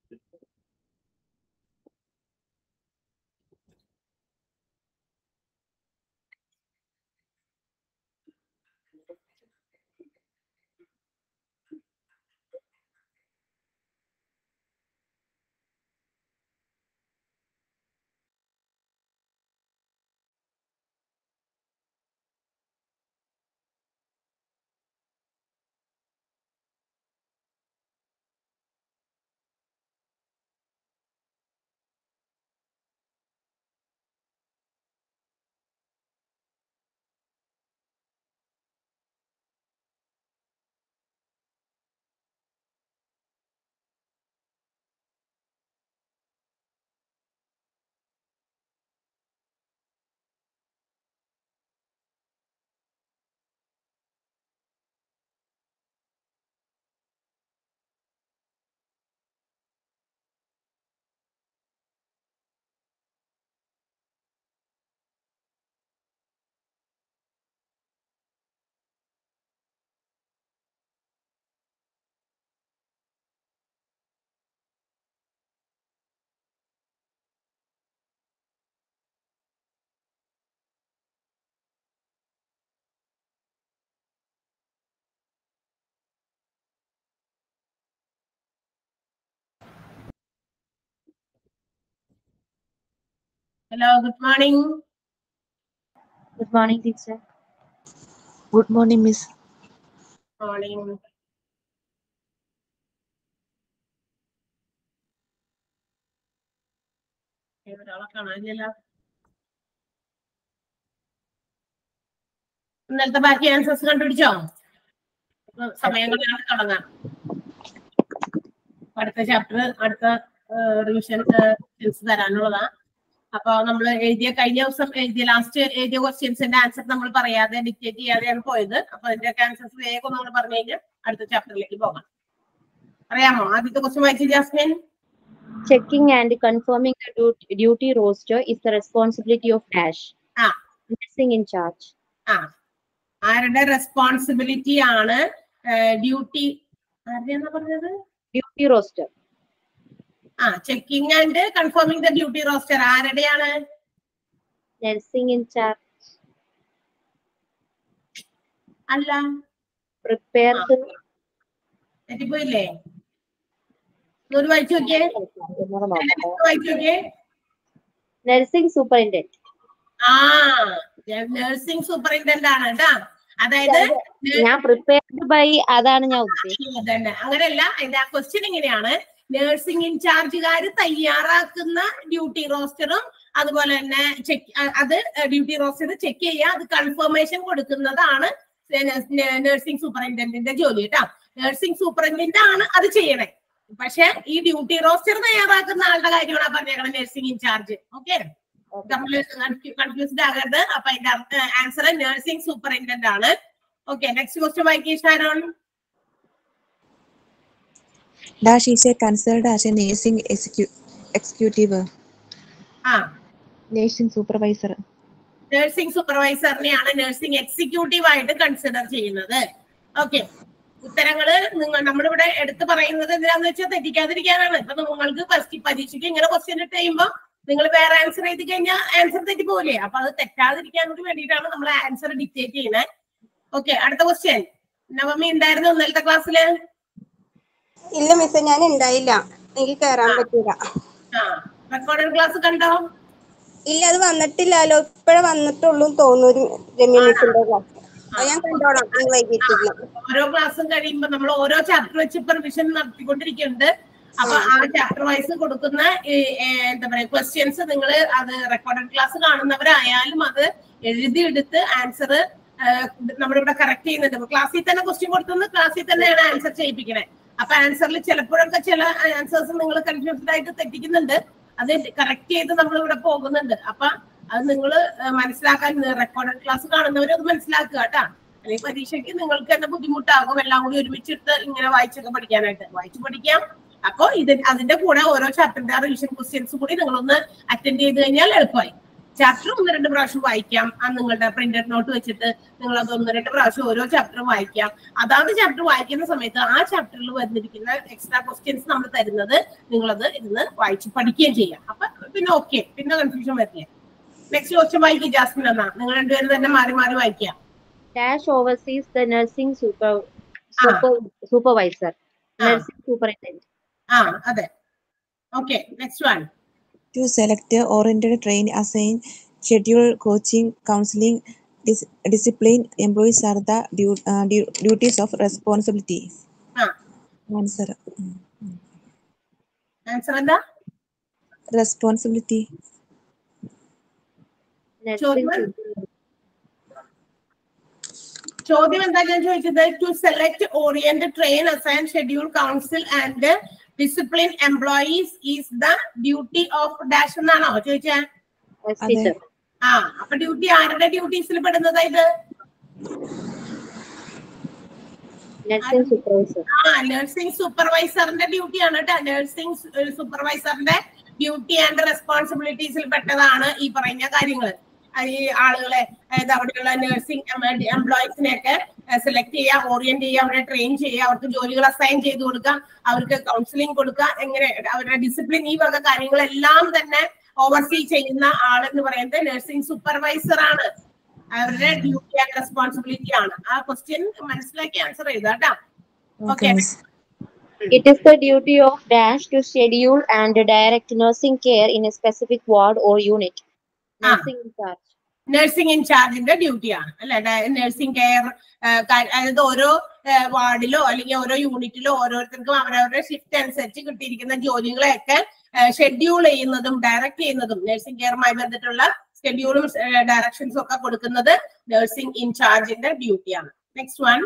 Hello, good morning. Good morning, teacher. Good morning, Miss. Morning. ഒരാളെ കാണാനില്ല ഇന്നലത്തെ ബാക്കി ആൻസേഴ്സ് കണ്ടുപിടിച്ചോ അപ്പൊ സമയം കളയാതെ തുടങ്ങാം അടുത്ത ചാപ്റ്റർ അടുത്ത റിവിഷൻ തരാനുള്ളതാ അപ്പൊ നമ്മൾ എഴുതിയ കഴിഞ്ഞ ദിവസം എഴുതിയ ലാസ്റ്റ് എഴുതിയ ക്വസ്റ്റ്യൻസിന്റെ ആൻസർ നമ്മൾ പറയാതെ ഡിക്റ്റേറ്റ് ചെയ്യാതെയാണ് പോയത് അപ്പൊ അതിന്റെയൊക്കെ ആൻസേഴ്സ് വേഗം നമ്മൾ പറഞ്ഞു കഴിഞ്ഞാൽ അടുത്ത ചാപ്റ്ററിലേക്ക് പോകാം അറിയാമോ ആദ്യത്തെ ക്വസ്റ്റ്യൻ വായിച്ചു Jasmine Checking and confirming the dut- duty roster is the responsibility of Dash. Ah. Nursing in charge. ആ ആരുടെ റെസ്പോൺസിബിലിറ്റി ആണ് ഡ്യൂട്ടി ആരുടെയാണെന്നാ പറഞ്ഞത് Duty roster. ആ checking and confirming the duty roster ആരുടെയാണ് Nursing in charge. അല്ല Prepare the. തെറ്റിപ്പോയില്ലേ ഒന്നൂടി വായിച്ചു നോക്കിയേ വായിച്ചു നോക്കിയേ Nursing superintendent. ആ നഴ്സിംഗ് സൂപ്പറിണ്ടന്റ് ആണ് കേട്ടാ അതായത് ഞാൻ പ്രിപ്പയർഡ് ബൈ അതാണ് ഞാൻ ഉദ്ദേശിച്ചത് അതന്നെ അങ്ങനെയല്ല അതിന്റെ ആ ക്വസ്റ്റ്യൻ ഇങ്ങനെയാണ് നഴ്സിംഗ് ഇൻചാർജുകാർ തയ്യാറാക്കുന്ന ഡ്യൂട്ടി റോസ്റ്ററും അതുപോലെ തന്നെ ചെക്ക് അത് ഡ്യൂട്ടി റോസ്റ്റർ ചെക്ക് ചെയ്യുക അത് കൺഫർമേഷൻ കൊടുക്കുന്നതാണ് നഴ്സിംഗ് സൂപ്പറിണ്ടന്റിന്റെ ജോലി കേട്ടോ നഴ്സിംഗ് സൂപ്പറിണ്ടന്റ് ആണ് അത് ചെയ്യണേ പക്ഷെ ഈ ഡ്യൂട്ടി റോസ്റ്റർ തയ്യാറാക്കുന്ന ആളുടെ കാര്യമാണ് പറഞ്ഞേക്കണം നഴ്സിംഗ് ഇൻചാർജ് ഓക്കെ നമ്മൾ കൺഫ്യൂസ്ഡ് ആകരുത് അപ്പൊ അതിന്റെ ആൻസർ നഴ്സിംഗ് സൂപ്പറിണ്ടന്റ് ആണ് ഓക്കെ നെക്സ്റ്റ് ക്വസ്റ്റ്യൻ വായിക്കേ Sharon Dash is a considered as a nursing execu- executive, ആ nursing supervisor. നഴ്സിംഗ് സൂപ്പർവൈസറിനെയാണ് നഴ്സിംഗ് എക്സിക്യൂട്ടീവ് ആയിട്ട് കൺസിഡർ ചെയ്യുന്നത് ഓക്കെ ഉത്തരങ്ങള് നിങ്ങൾ നമ്മളിവിടെ എടുത്തു പറയുന്നത് എന്തിനാന്ന് വെച്ചാൽ തെറ്റിക്കാതിരിക്കാനാണ് ഇപ്പൊ നിങ്ങൾക്ക് ഫസ്റ്റ് പരീക്ഷയ്ക്ക് ഇങ്ങനെ ക്വസ്റ്റ്യൻ ഇട്ട് കഴിയുമ്പോ നിങ്ങൾ വേറെ ആൻസർ എഴുതി കഴിഞ്ഞാൽ ആൻസർ തെറ്റി പോകില്ലേ അപ്പൊ അത് തെറ്റാതിരിക്കാൻ കൂടി വേണ്ടിയിട്ടാണ് നമ്മൾ ആൻസർ ഡിക്റ്റേറ്റ് ചെയ്യുന്നത് ഓക്കെ അടുത്ത ക്വസ്റ്റ്യൻ നവമി ഉണ്ടായിരുന്നു ഇന്നലത്തെ ക്ലാസ്സില് ഇല്ല മിസ് ഞാൻ ഉണ്ടായില്ല എനിക്ക് കേറാൻ പറ്റൂല ആ റെക്കോർഡഡ് ക്ലാസ് കണ്ടോ ഇല്ല അത് വന്നിട്ടില്ലല്ലോ ഇപ്പഴേ വന്നിട്ടുള്ളൂ തോന്നുന്നു രമ്യ മിസ്സിന്റെ ക്ലാസ് അത് ഞാൻ കണ്ടോളാം ഇന്ന് വൈകിട്ടില്ല ഓരോ ക്ലാസ്സും കഴിയുമ്പോ നമ്മൾ ഓരോ ചാപ്റ്റർ വെച്ച് ഇപ്പൊ റിവിഷൻ നടത്തിക്കൊണ്ടിരിക്കുന്നുണ്ട് അപ്പൊ ആ ചാപ്റ്റർ വൈസ് കൊടുക്കുന്ന ഈ, ഏ, എന്താ പറയാ ക്വസ്റ്റ്യൻസ് നിങ്ങൾ അത് റെക്കോർഡഡ് ക്ലാസ് കാണുന്നവരായാലും അത് എഴുതിയെടുത്ത് ആൻസർ നമ്മളിവിടെ കറക്റ്റ് ചെയ്യുന്നുണ്ട് ക്ലാസ്സിൽ തന്നെ ക്വസ്റ്റ്യൻ കൊടുത്തുനിന്ന് ക്ലാസ്സിൽ തന്നെയാണ് ആൻസർ ചെയ്യിപ്പിക്കണേ അപ്പൊ ആൻസറിൽ ചിലപ്പോഴൊക്കെ ചില ആൻസേഴ്സ് നിങ്ങൾ കൺഫ്യൂസ്ഡ് ആയിട്ട് തെറ്റിക്കുന്നുണ്ട് അത് കറക്റ്റ് ചെയ്ത് നമ്മൾ ഇവിടെ പോകുന്നുണ്ട് അപ്പൊ അത് നിങ്ങൾ മനസ്സിലാക്കാൻ റെക്കോർഡഡ് ക്ലാസ് കാണുന്നവർ അത് മനസ്സിലാക്കുക കേട്ടാ അല്ലെങ്കിൽ പരീക്ഷയ്ക്ക് നിങ്ങൾക്ക് തന്നെ ബുദ്ധിമുട്ടാകും എല്ലാം കൂടി ഒരുമിച്ചിട്ട് ഇങ്ങനെ വായിച്ചൊക്കെ പഠിക്കാനായിട്ട് വായിച്ചു പഠിക്കാം അപ്പൊ ഇത് അതിന്റെ കൂടെ ഓരോ ചാപ്റ്ററിന്റെ റിവിഷൻ ക്വസ്റ്റ്യൻസ് കൂടി നിങ്ങളൊന്ന് അറ്റൻഡ് ചെയ്ത് കഴിഞ്ഞാൽ എളുപ്പമായി ചാപ്റ്റർ ഒന്ന് രണ്ട് പ്രാവശ്യം വായിക്കാം ആ നിങ്ങളുടെ പ്രിന്റഡ് നോട്ട് വെച്ചിട്ട് നിങ്ങൾ അത് ഒന്ന് രണ്ട് പ്രാവശ്യം ഓരോ ചാപ്റ്റർ വായിക്കാം അതാത് ചാപ്റ്റർ വായിക്കുന്ന സമയത്ത് ആ ചാപ്റ്ററിൽ വന്നിരിക്കുന്ന എക്സ്ട്രാ ക്വസ്റ്റ്യൻസ് നമ്മൾ തരുന്നത് നിങ്ങളത് ഇരുന്ന് വായിച്ച് പഠിക്കുകയും ചെയ്യാം അപ്പൊ പിന്നെ ഓക്കെ പിന്നെ കൺഫ്യൂഷൻ വരില്ല നെക്സ്റ്റ് ക്വസ്റ്റ്യൻ വായിക്കും ജാസ്മിൻ എന്നാ നിങ്ങൾ രണ്ടുപേരും തന്നെ മാറി മാറി വായിക്കാം Dash oversees the nursing super, super supervisor, Ah. nursing superintendent. ആ അതെ okay next one To select, oriented, train, assign, schedule, coaching, counseling, dis- discipline employees are the du- uh, du- duties of responsibilities. ആ Answer. Answer എന്താ Responsibility. Nursing Children? super- ചോദ്യം എന്താ ഞാൻ ചോദിച്ചത് to select orient train assign schedule counsel and discipline employees is the duty of dash എന്നാണോ ചോദിച്ചേ as അതെ. teacher. ആ അപ്പൊ ഡ്യൂട്ടി ആരുടെ ഡ്യൂട്ടീസിൽ പെടുന്നതാ ഇത് Nursing supervisor. ആ നഴ്സിംഗ് സൂപ്പർവൈസറിന്റെ ഡ്യൂട്ടിയാണ് കേട്ടോ നഴ്സിംഗ് സൂപ്പർവൈസറിന്റെ ഡ്യൂട്ടി ആൻഡ് റെസ്പോൺസിബിലിറ്റീസിൽ പെട്ടതാണ് ഈ പറഞ്ഞ കാര്യങ്ങൾ ഈ ആളുകളെ അതായത് അവിടെയുള്ള നഴ്സിംഗ് എംപ്ലോയീസിനെയൊക്കെ സെലക്ട് ചെയ്യുക ഓറിയന്റ് ചെയ്യുക അവരെ ട്രെയിൻ ചെയ്യുക അവർക്ക് ജോലികൾ അസൈൻ ചെയ്ത് കൊടുക്കുക അവർക്ക് കൗൺസിലിംഗ് കൊടുക്കുക എങ്ങനെ അവരുടെ ഡിസിപ്ലിൻ ഈ വക കാര്യങ്ങളെല്ലാം തന്നെ ഓവർസീ ചെയ്യുന്ന ആളെന്ന് പറയുന്നത് നഴ്സിംഗ് സൂപ്പർവൈസർ ആണ് അവരുടെ ഡ്യൂട്ടി ആൻഡ് റെസ്പോൺസിബിലിറ്റി ആണ് ആ ക്വസ്റ്റ്യൻ മനസ്സിലാക്കി ആൻസർ ചെയ്താ കേട്ടോ Okay, Okay. miss. It is the duty of Dash to schedule and direct nursing care in a specific ward or unit. Ah. Nursing in charge. Nursing ഇൻചാർജിന്റെ ഡ്യൂട്ടിയാണ് അല്ലെ nursing care അതായത് ഓരോ വാർഡിലോ അല്ലെങ്കിൽ ഓരോ യൂണിറ്റിലോ ഓരോരുത്തർക്കും അവരവരുടെ ഷിഫ്റ്റ് അനുസരിച്ച് കിട്ടിയിരിക്കുന്ന ജോലികളെയൊക്കെ ഷെഡ്യൂൾ ചെയ്യുന്നതും ഡയറക്ട് ചെയ്യുന്നതും നഴ്സിംഗ് കെയറുമായി ബന്ധപ്പെട്ടുള്ള ഷെഡ്യൂളും ഡയറക്ഷൻസും ഒക്കെ കൊടുക്കുന്നത് നഴ്സിംഗ് ഇൻചാർജിന്റെ ഡ്യൂട്ടിയാണ് next one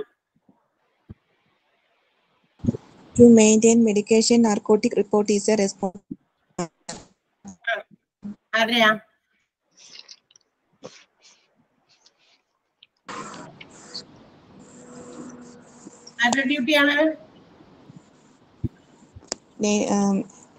To maintain medication narcotic report is a respon- ആരെയാ ആരുടെ ഡ്യൂട്ടിയാണ് na- um,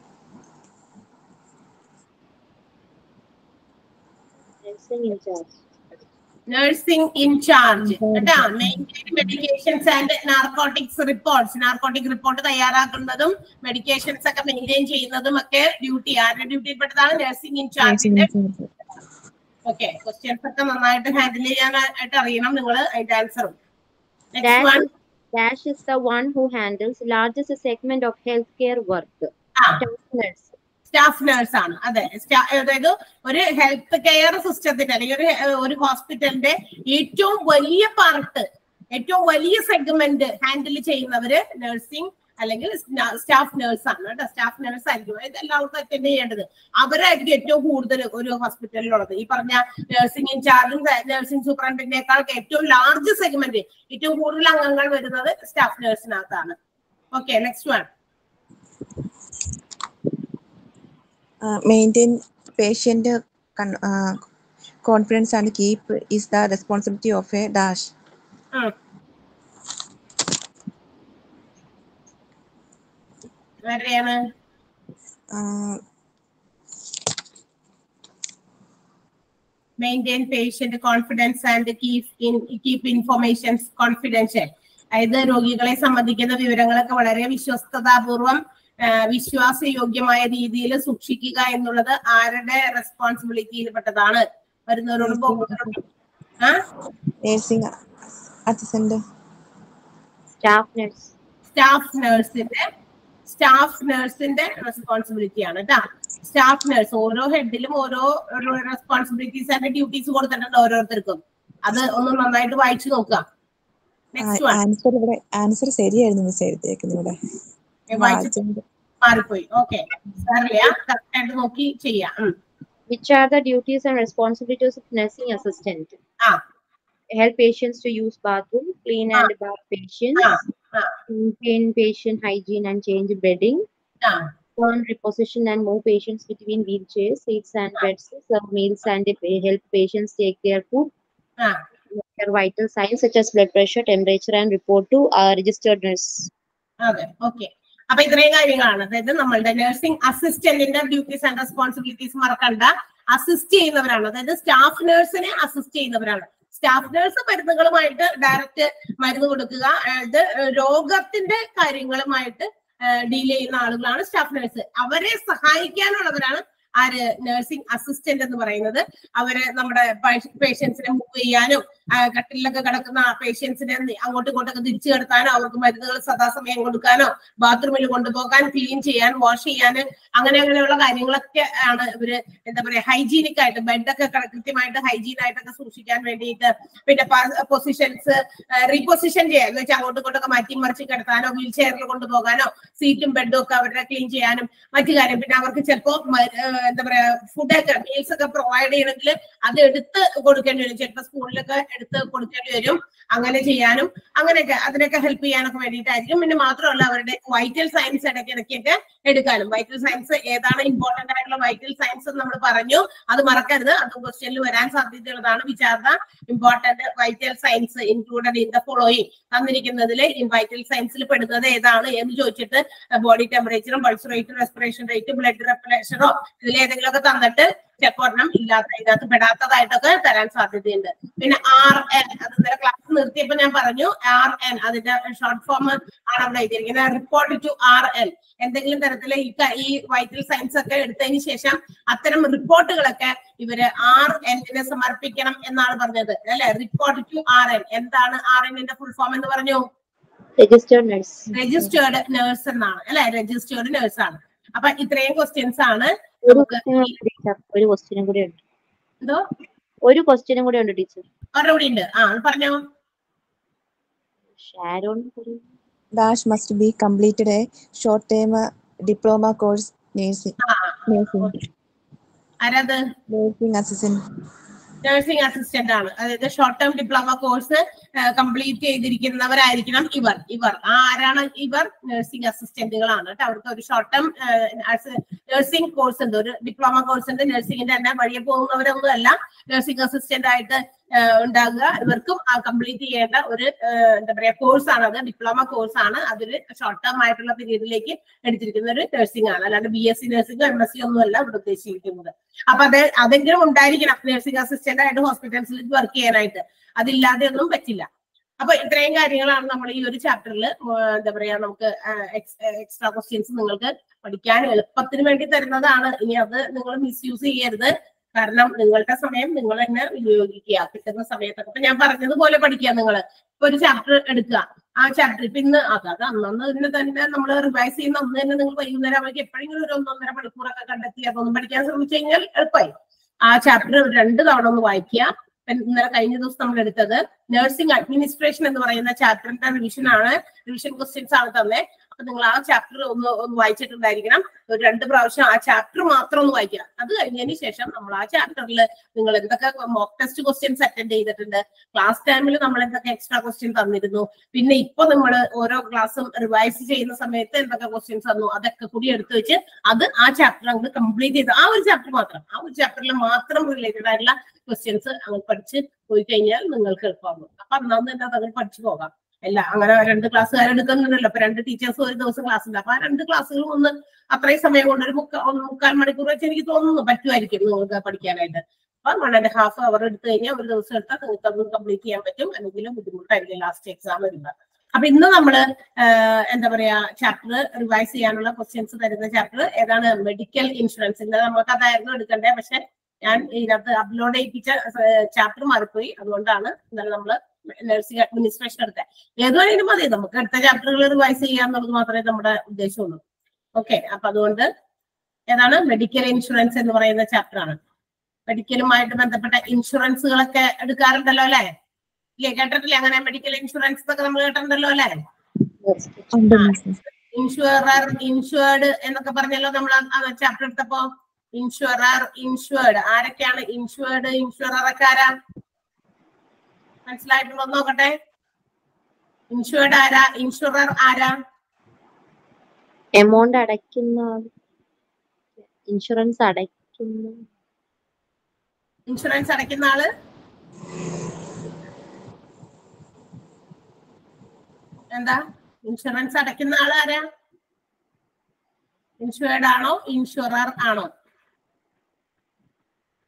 Nursing in charge. Nursing in charge കേട്ടാ maintain medications and narcotics reports narcotic report തയ്യാറാക്കുന്നതും മെഡിക്കേഷൻസ് ഒക്കെ മെയിൻറ്റെയിൻ ചെയ്യുന്നതും ഒക്കെ ഡ്യൂട്ടി ആരുടെ ഡ്യൂട്ടിയിൽ പെട്ടതാണ് നഴ്സിംഗ് ഇൻചാർജിന്റെ ഓക്കെ ക്വസ്റ്റ്യൻസ് ഒക്കെ നന്നായിട്ട് ഹാൻഡിൽ ചെയ്യാനായിട്ട് അറിയണം നിങ്ങൾ അതിന്റെ ആൻസറും next Dash, one is- Dash is the one who handles largest segment of healthcare work. ആ Staff nurse. സ്റ്റാഫ് നഴ്സ് ആണ് അതെ സ്റ്റാ- അതായത് ഒരു ഹെൽത്ത് കെയർ സിസ്റ്റത്തിന്റെ അല്ലെങ്കിൽ ഒരു ഹെ- ഒരു ഹോസ്പിറ്റലിന്റെ ഏറ്റവും വലിയ പാർട്ട് ഏറ്റവും വലിയ സെഗ്മെന്റ് ഹാൻഡിൽ ചെയ്യുന്നവര് നഴ്സിംഗ് അല്ലെങ്കിൽ സ്റ്റാഫ് നഴ്സ് ആണ് കേട്ടോ സ്റ്റാഫ് നഴ്സ് ആയിരിക്കും ഇത് എല്ലാവർക്കും അറ്റൻഡ് ചെയ്യേണ്ടത് അവരായിരിക്കും ഏറ്റവും കൂടുതൽ ഒരു ഹോസ്പിറ്റലിലുള്ളത് ഈ പറഞ്ഞ നഴ്സിംഗ് ഇൻചാർജും നഴ്സിംഗ് സൂപ്രണ്ടിനേക്കാൾ ഏറ്റവും ലാർജ് സെഗ്മെന്റ് ഏറ്റവും കൂടുതൽ അംഗങ്ങൾ വരുന്നത് സ്റ്റാഫ് നഴ്സിനകത്താണ് okay next one uh, maintain patient con- uh, confidence and keep is the responsibility of a dash. ആരുടെയാണ് Uh, maintain patient confidence and keep in keep informations confidential അതായത് രോഗികളെ സംബന്ധിക്കുന്ന വിവരങ്ങളൊക്കെ വളരെ വിശ്വസ്തതാപൂർവം ആ, വിശ്വാസയോഗ്യമായ രീതിയിൽ സൂക്ഷിക്കുക എന്നുള്ളത് ആരുടെ റെസ്പോൺസിബിലിറ്റിയിൽ പെട്ടതാണ് വരുന്നവരോട് പോകുന്നവരോട് ആ nursing assistant. Staff nurse. Staff നഴ്സിന്റെ സ്റ്റാഫ് നഴ്സിന്റെ റെസ്പോൺസിബിലിറ്റി ആണ് കേട്ടാ സ്റ്റാഫ് നഴ്സ് ഓരോ ഹെഡിലും ഓരോ റെസ്പോൺസിബിലിറ്റീസ് ആൻഡ് ഡ്യൂട്ടീസ് കൊടുത്തിട്ടുണ്ട് ഓരോരുത്തർക്കും അത് ഒന്ന് നന്നായിട്ട് വായിച്ചു നോക്കുക നെക്സ്റ്റ് വൺ ആൻസർ ഇവിടെ ആൻസർ ശരിയായിരുന്നു മിസ് എഴുതിയേക്കുന്നത് ഇവിടെ വായിച്ചു വായിച്ചത്. മാറിപ്പോയി ഓക്കെ സാറില്ല കറക്റ്റ് ആയിട്ട് നോക്കി ചെയ്യാം ഉം. Which are the duties and responsibilities of nursing assistant? ആ Help patients to use bathroom, clean and bath patients, ആ ആ maintain patient hygiene and change bedding, ആ turn reposition and move patients between wheelchairs, seats and beds, serve meals and help patients take their food, ആ their vital signs such as blood pressure, temperature, and report to our registered nurse. അതെ ഓക്കെ അപ്പൊ ഇത്രയും കാര്യങ്ങളാണ് അതായത് നമ്മളുടെ nursing അസിസ്റ്റന്റിന്റെ duties and responsibilities മറക്കണ്ട അസിസ്റ്റ് ചെയ്യുന്നവരാണ് അതായത് സ്റ്റാഫ് നഴ്സിനെ അസിസ്റ്റ് ചെയ്യുന്നവരാണ് സ്റ്റാഫ് നഴ്സ് മരുന്നുകളുമായിട്ട് ഡയറക്റ്റ് മരുന്ന് കൊടുക്കുക അതായത് രോഗത്തിന്റെ കാര്യങ്ങളുമായിട്ട് ഡീൽ ചെയ്യുന്ന ആളുകളാണ് സ്റ്റാഫ് നഴ്സ് അവരെ സഹായിക്കാനുള്ളവരാണ് ആര് നഴ്സിംഗ് അസിസ്റ്റന്റ് എന്ന് പറയുന്നത് അവര് നമ്മുടെ പേഷ്യൻസിനെ മൂവ് ചെയ്യാനും ആ, കട്ടിലൊക്കെ കിടക്കുന്ന പേഷ്യൻസിനെ അങ്ങോട്ടും ഇങ്ങോട്ടൊക്കെ തിരിച്ചു കിടത്താനോ അവർക്ക് മരുന്നുകൾ സദാസമയം കൊടുക്കാനോ ബാത്റൂമിൽ കൊണ്ടുപോകാൻ ക്ലീൻ ചെയ്യാൻ വാഷ് ചെയ്യാൻ അങ്ങനെ അങ്ങനെയുള്ള കാര്യങ്ങളൊക്കെ ആണ് ഇവര് എന്താ പറയാ ഹൈജീനിക് ആയിട്ട് ബെഡൊക്കെ കൃത്യമായിട്ട് ഹൈജീൻ ആയിട്ടൊക്കെ സൂക്ഷിക്കാൻ വേണ്ടിയിട്ട് പിന്നെ പൊസിഷൻസ് റീപൊസിഷൻ ചെയ്യാൻ എന്ന് വെച്ചാൽ അങ്ങോട്ടും ഇങ്ങോട്ടൊക്കെ മാറ്റി മറിച്ച് കിടത്താനോ വീൽ ചെയറിൽ കൊണ്ടുപോകാനോ സീറ്റും ബെഡും ഒക്കെ അവരുടെ ക്ലീൻ ചെയ്യാനും മറ്റു കാര്യം പിന്നെ അവർക്ക് ചിലപ്പോ മ- ഏഹ് എന്താ പറയാ ഫുഡൊക്കെ മീൽസ് ഒക്കെ പ്രൊവൈഡ് ചെയ്യണമെങ്കിൽ അത് എടുത്ത് കൊടുക്കേണ്ടി വരും ചിലപ്പോൾ സ്കൂളിലൊക്കെ എടുത്ത് കൊടുക്കേണ്ടി വരും അങ്ങനെ ചെയ്യാനും അങ്ങനെയൊക്കെ അതിനൊക്കെ ഹെൽപ്പ് ചെയ്യാനൊക്കെ വേണ്ടിയിട്ടായിരിക്കും പിന്നെ മാത്രമല്ല അവരുടെ വൈറ്റൽ സയൻസ് ഇടയ്ക്ക് ഇടയ്ക്കൊക്കെ എടുക്കാനും വൈറ്റൽ സയൻസ് ഏതാണ് ഇമ്പോർട്ടന്റ് ആയിട്ടുള്ള വൈറ്റൽ സയൻസ് എന്ന് നമ്മൾ പറഞ്ഞു അത് മറക്കരുത് അത് ക്വസ്റ്റ്യനിൽ വരാൻ സാധ്യതയുള്ളതാണ് വിചാരണ important vital signs included in the following തന്നിരിക്കുന്നതിൽ ഈ വൈറ്റൽ സയൻസിൽ പെടുന്നത് ഏതാണ് എന്ന് ചോദിച്ചിട്ട് ബോഡി ടെമ്പറേച്ചറും പൾസ് റേറ്റും റെസ്പിറേഷൻ റേറ്റും ബ്ലഡ് റെപ്പറേഷനോ ഇതിൽ ഏതെങ്കിലുമൊക്കെ തന്നിട്ട് ചെക്കോർണം ഇല്ലാത്ത ഇതിനകത്ത് പെടാത്തതായിട്ടൊക്കെ തരാൻ സാധ്യതയുണ്ട് പിന്നെ ആർ എൻ അത് ഇന്നലെ ക്ലാസ് നിർത്തിയപ്പോ ഞാൻ പറഞ്ഞു ആർ എൻ അതിന്റെ ഷോർട്ട് ഫോം ആണ് അവിടെ എഴുതിയിരിക്കുന്നത് റിപ്പോർട്ട് ടു ആർ എൻ എന്തെങ്കിലും തരത്തിൽ ഈ ക- ഈ വൈറ്റൽ സയൻസ് ഒക്കെ എടുത്തതിന് ശേഷം അത്തരം റിപ്പോർട്ടുകളൊക്കെ ഇവര് ആർ എന്നിന് സമർപ്പിക്കണം എന്നാണ് പറഞ്ഞത് അല്ലെ റിപ്പോർട്ട് ടു ആർ എൻ എന്താണ് ആർ എന്നിന്റെ ഫുൾ ഫോം എന്ന് പറഞ്ഞു registered nurse. രജിസ്റ്റേർഡ് നേഴ്സ് എന്നാണ് അല്ലെ രജിസ്റ്റേർഡ് നേഴ്സ് ആണ് അപ്പൊ ഇത്രയും ക്വസ്റ്റ്യൻസ് ആണ് ഒരു നമുക്ക് question കൂടി ടീച്ചർ ഒരു ക്വസ്റ്റ്യനും കൂടി ഉണ്ട് എന്തോ ഒരു ക്വസ്റ്റ്യനും കൂടി ഉണ്ട് ടീച്ചർ അവരുടെ കൂടി ഉണ്ട് ആ പറഞ്ഞോ Sharon Dash must be completed a short-term uh, diploma course nursing. ആ Nursing. ആരത് Nursing assistant. നഴ്സിംഗ് അസിസ്റ്റന്റ് ആണ് അതായത് short term diploma course complete ചെയ്തിരിക്കുന്നവരായിരിക്കണം ഇവർ ഇവർ ആ ആരാണ് ഇവർ നഴ്സിംഗ് അസിസ്റ്റന്റുകളാണ് കേട്ടോ അവർക്ക് ഒരു ഷോർട്ട് ടേം നഴ്സിംഗ് കോഴ്സ് ഉണ്ട് ഒരു ഡിപ്ലോമ കോഴ്സ് ഉണ്ട് നഴ്സിംഗിന്റെ തന്നെ വഴിയെ പോകുന്നവരൊന്നും അല്ല നഴ്സിംഗ് അസിസ്റ്റന്റ് ആയിട്ട് ആ, ഉണ്ടാകുക ഇവർക്കും കംപ്ലീറ്റ് ചെയ്യേണ്ട ഒരു ആ, എന്താ പറയാ കോഴ്സ് ആണ് അത് ഡിപ്ലോമ കോഴ്സ് ആണ് അതൊരു ഷോർട്ട് ടേം ആയിട്ടുള്ള പീരീഡിലേക്ക് എടുത്തിരിക്കുന്ന ഒരു നഴ്സിംഗ് ആണ് അല്ലാണ്ട് B S C nursing M S C ഒന്നും അല്ല ഇവിടെ ഉദ്ദേശിച്ചിരിക്കുന്നത് അപ്പൊ അത് അതെങ്കിലും ഉണ്ടായിരിക്കണം നഴ്സിംഗ് അസിസ്റ്റന്റ് ആയിട്ട് ഹോസ്പിറ്റൽസിൽ വർക്ക് ചെയ്യാനായിട്ട് അതില്ലാതെ ഒന്നും പറ്റില്ല അപ്പൊ ഇത്രയും കാര്യങ്ങളാണ് നമ്മൾ ഈ ഒരു ചാപ്റ്ററിൽ എന്താ പറയാ നമുക്ക് എക്സ്ട്രാ ക്വസ്റ്റ്യൻസ് നിങ്ങൾക്ക് പഠിക്കാൻ എളുപ്പത്തിന് വേണ്ടി തരുന്നതാണ് ഇനി അത് നിങ്ങൾ മിസ്യൂസ് ചെയ്യരുത് കാരണം നിങ്ങളുടെ സമയം നിങ്ങൾ തന്നെ വിനിയോഗിക്കുക കിട്ടുന്ന സമയത്തൊക്കെ ഇപ്പൊ ഞാൻ പറഞ്ഞതുപോലെ പഠിക്കുക നിങ്ങൾ ഇപ്പൊ ഒരു ചാപ്റ്റർ എടുക്കുക ആ ചാപ്റ്റർ ഇപ്പൊ ഇന്ന് അത് അത് അന്നന്ന് തന്നെ തന്നെ നമ്മൾ റിവൈസ് ചെയ്യുന്ന അന്ന് തന്നെ നിങ്ങൾ വൈകുന്നേരം അവർക്ക് എപ്പോഴെങ്കിലും ഒരു ഒന്നൊന്നര മണിക്കൂറൊക്കെ കണ്ടെത്തി അതൊന്നും പഠിക്കാൻ ശ്രമിച്ചു കഴിഞ്ഞാൽ എളുപ്പമായി ആ ചാപ്റ്റർ രണ്ട് തവണ ഒന്ന് വായിക്കുക ഇപ്പൊ ഇന്നലെ കഴിഞ്ഞ ദിവസം നമ്മൾ എടുത്തത് നഴ്സിംഗ് അഡ്മിനിസ്ട്രേഷൻ എന്ന് പറയുന്ന ചാപ്റ്ററിന്റെ റിവിഷൻ ആണ് റിവിഷൻ ക്വസ്റ്റ്യൻസ് ആണ് തന്നെ അപ്പൊ നിങ്ങൾ ആ ചാപ്റ്റർ ഒന്ന് ഒന്ന് വായിച്ചിട്ടുണ്ടായിരിക്കണം ഒരു രണ്ട് പ്രാവശ്യം ആ ചാപ്റ്റർ മാത്രം ഒന്ന് വായിക്കുക അത് കഴിഞ്ഞതിന് ശേഷം നമ്മൾ ആ ചാപ്റ്ററിൽ നിങ്ങൾ എന്തൊക്കെ മോക്ക് ടെസ്റ്റ് ക്വസ്റ്റ്യൻസ് അറ്റൻഡ് ചെയ്തിട്ടുണ്ട് ക്ലാസ് ടൈമിൽ നമ്മൾ എന്തൊക്കെ എക്സ്ട്രാ ക്വസ്റ്റ്യൻ തന്നിരുന്നു പിന്നെ ഇപ്പൊ നമ്മൾ ഓരോ ക്ലാസ്സും റിവൈസ് ചെയ്യുന്ന സമയത്ത് എന്തൊക്കെ ക്വസ്റ്റ്യൻസ് തന്നു അതൊക്കെ കൂടി എടുത്തു വെച്ച് അത് ആ ചാപ്റ്റർ അങ്ങ് കംപ്ലീറ്റ് ചെയ്ത് ആ ഒരു ചാപ്റ്റർ മാത്രം ആ ഒരു ചാപ്റ്ററിൽ മാത്രം റിലേറ്റഡ് ആയിട്ടുള്ള ക്വസ്റ്റ്യൻസ് അങ്ങ് പഠിച്ച് പോയി കഴിഞ്ഞാൽ നിങ്ങൾക്ക് എളുപ്പമാകും അപ്പൊ അന്നാന്ന് തന്നെ അതങ്ങ് പഠിച്ചു പോകാം അല്ല അങ്ങനെ രണ്ട് ക്ലാസ്സുകാർ എടുക്കുന്നുണ്ടല്ലോ അപ്പൊ രണ്ട് ടീച്ചേഴ്സ് ഒരു ദിവസം ക്ലാസ് ഉണ്ട് അപ്പൊ ആ രണ്ട് ക്ലാസ്സുകളും ഒന്ന് അത്രയും സമയം കൊണ്ട് ഒരു മുക്കാ ഒന്ന് മുക്കാൽ മണിക്കൂർ വെച്ച് എനിക്ക് തോന്നുന്നു പറ്റുമായിരിക്കും നിങ്ങൾക്ക് പഠിക്കാനായിട്ട് അപ്പൊ വൺ ആൻഡ് ഹാഫ് അവർ എടുത്തു കഴിഞ്ഞാൽ ഒരു ദിവസം എടുത്താൽ നിങ്ങൾക്ക് അത് കംപ്ലീറ്റ് ചെയ്യാൻ പറ്റും അല്ലെങ്കിൽ ബുദ്ധിമുട്ടായിരിക്കും ലാസ്റ്റ് എക്സാം വരുന്നത് അപ്പൊ ഇന്ന് നമ്മള് ആഹ് എന്താ പറയാ ചാപ്റ്റർ റിവൈസ് ചെയ്യാനുള്ള ക്വസ്റ്റ്യൻസ് തരുന്ന ചാപ്റ്റർ ഏതാണ് മെഡിക്കൽ ഇൻഷുറൻസ് ഇന്ന് നമുക്ക് അതായിരുന്നു എടുക്കണ്ടേ പക്ഷെ ഞാൻ ഇതിനകത്ത് അപ്ലോഡ് ചെയ്യിപ്പിച്ച ചാപ്റ്റർ മാറിപ്പോയി അതുകൊണ്ടാണ് ഇന്നലെ നമ്മള് നഴ്സിംഗ് അഡ്മിനിസ്ട്രേഷൻ എടുത്തത് ഏതുവരെയും മതി നമുക്ക് അടുത്ത ചാപ്റ്ററുകൾ റിവൈസ് ചെയ്യാന്നുള്ളത് മാത്രമേ നമ്മുടെ ഉദ്ദേശമുള്ളൂ ഓക്കെ അപ്പൊ അതുകൊണ്ട് ഏതാണ് മെഡിക്കൽ ഇൻഷുറൻസ് എന്ന് പറയുന്ന ചാപ്റ്റർ ആണ് മെഡിക്കലുമായിട്ട് ബന്ധപ്പെട്ട ഇൻഷുറൻസുകളൊക്കെ എടുക്കാറുണ്ടല്ലോ അല്ലെ ഇല്ലേ കേട്ടിട്ടില്ലേ അങ്ങനെ മെഡിക്കൽ ഇൻഷുറൻസ് ഒക്കെ നമ്മൾ കേട്ടിട്ടുണ്ടല്ലോ അല്ലെ ഉണ്ട് മിസ്സേ. ഇൻഷുറർ ഇൻഷുവേർഡ് എന്നൊക്കെ പറഞ്ഞല്ലോ നമ്മൾ ചാപ്റ്റർ എടുത്തപ്പോ ഇൻഷുറർ ഇൻഷുവേർഡ് ആരൊക്കെയാണ് ഇൻഷുവേർഡ് ഇൻഷുറർ ഒക്കെ ആരാ മനസ്സിലായിട്ടുണ്ടോ എന്ന് നോക്കട്ടെ ഇൻഷുവേർഡ് ആരാ ഇൻഷുറർ ആരാ എമൗണ്ട് അടയ്ക്കുന്ന ഇൻഷുറൻസ് അടയ്ക്കുന്ന ഇൻഷുറൻസ് അടയ്ക്കുന്ന ആള് എന്താ ഇൻഷുറൻസ് അടയ്ക്കുന്ന ആള് ആരാ ഇൻഷുവേർഡ് ആണോ ഇൻഷുറർ ആണോ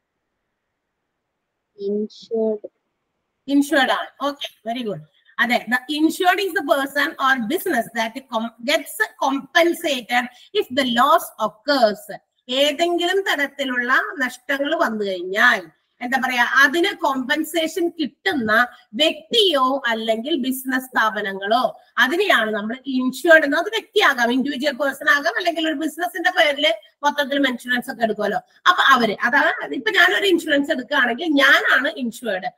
Insured. ഇൻഷുർഡ് ആണ് ഓക്കെ വെരി ഗുഡ് അതെ the insured is the person or business that gets compensated if the loss occurs ഏതെങ്കിലും തരത്തിലുള്ള നഷ്ടങ്ങൾ വന്നു കഴിഞ്ഞാൽ എന്താ പറയാ അതിന് കോമ്പൻസേഷൻ കിട്ടുന്ന വ്യക്തിയോ അല്ലെങ്കിൽ ബിസിനസ് സ്ഥാപനങ്ങളോ അതിനെയാണ് നമ്മൾ ഇൻഷുർഡ് എന്ന് അത് വ്യക്തിയാകാം ഇൻഡിവിജ്വൽ പേഴ്സൺ ആകാം അല്ലെങ്കിൽ ഒരു ബിസിനസിന്റെ പേരിൽ മൊത്തത്തിൽ ഇൻഷുറൻസ് ഒക്കെ എടുക്കുമല്ലോ അപ്പൊ അവര് അതാണ് ഇപ്പൊ ഞാനൊരു ഇൻഷുറൻസ് എടുക്കുകയാണെങ്കിൽ ഞാനാണ് insured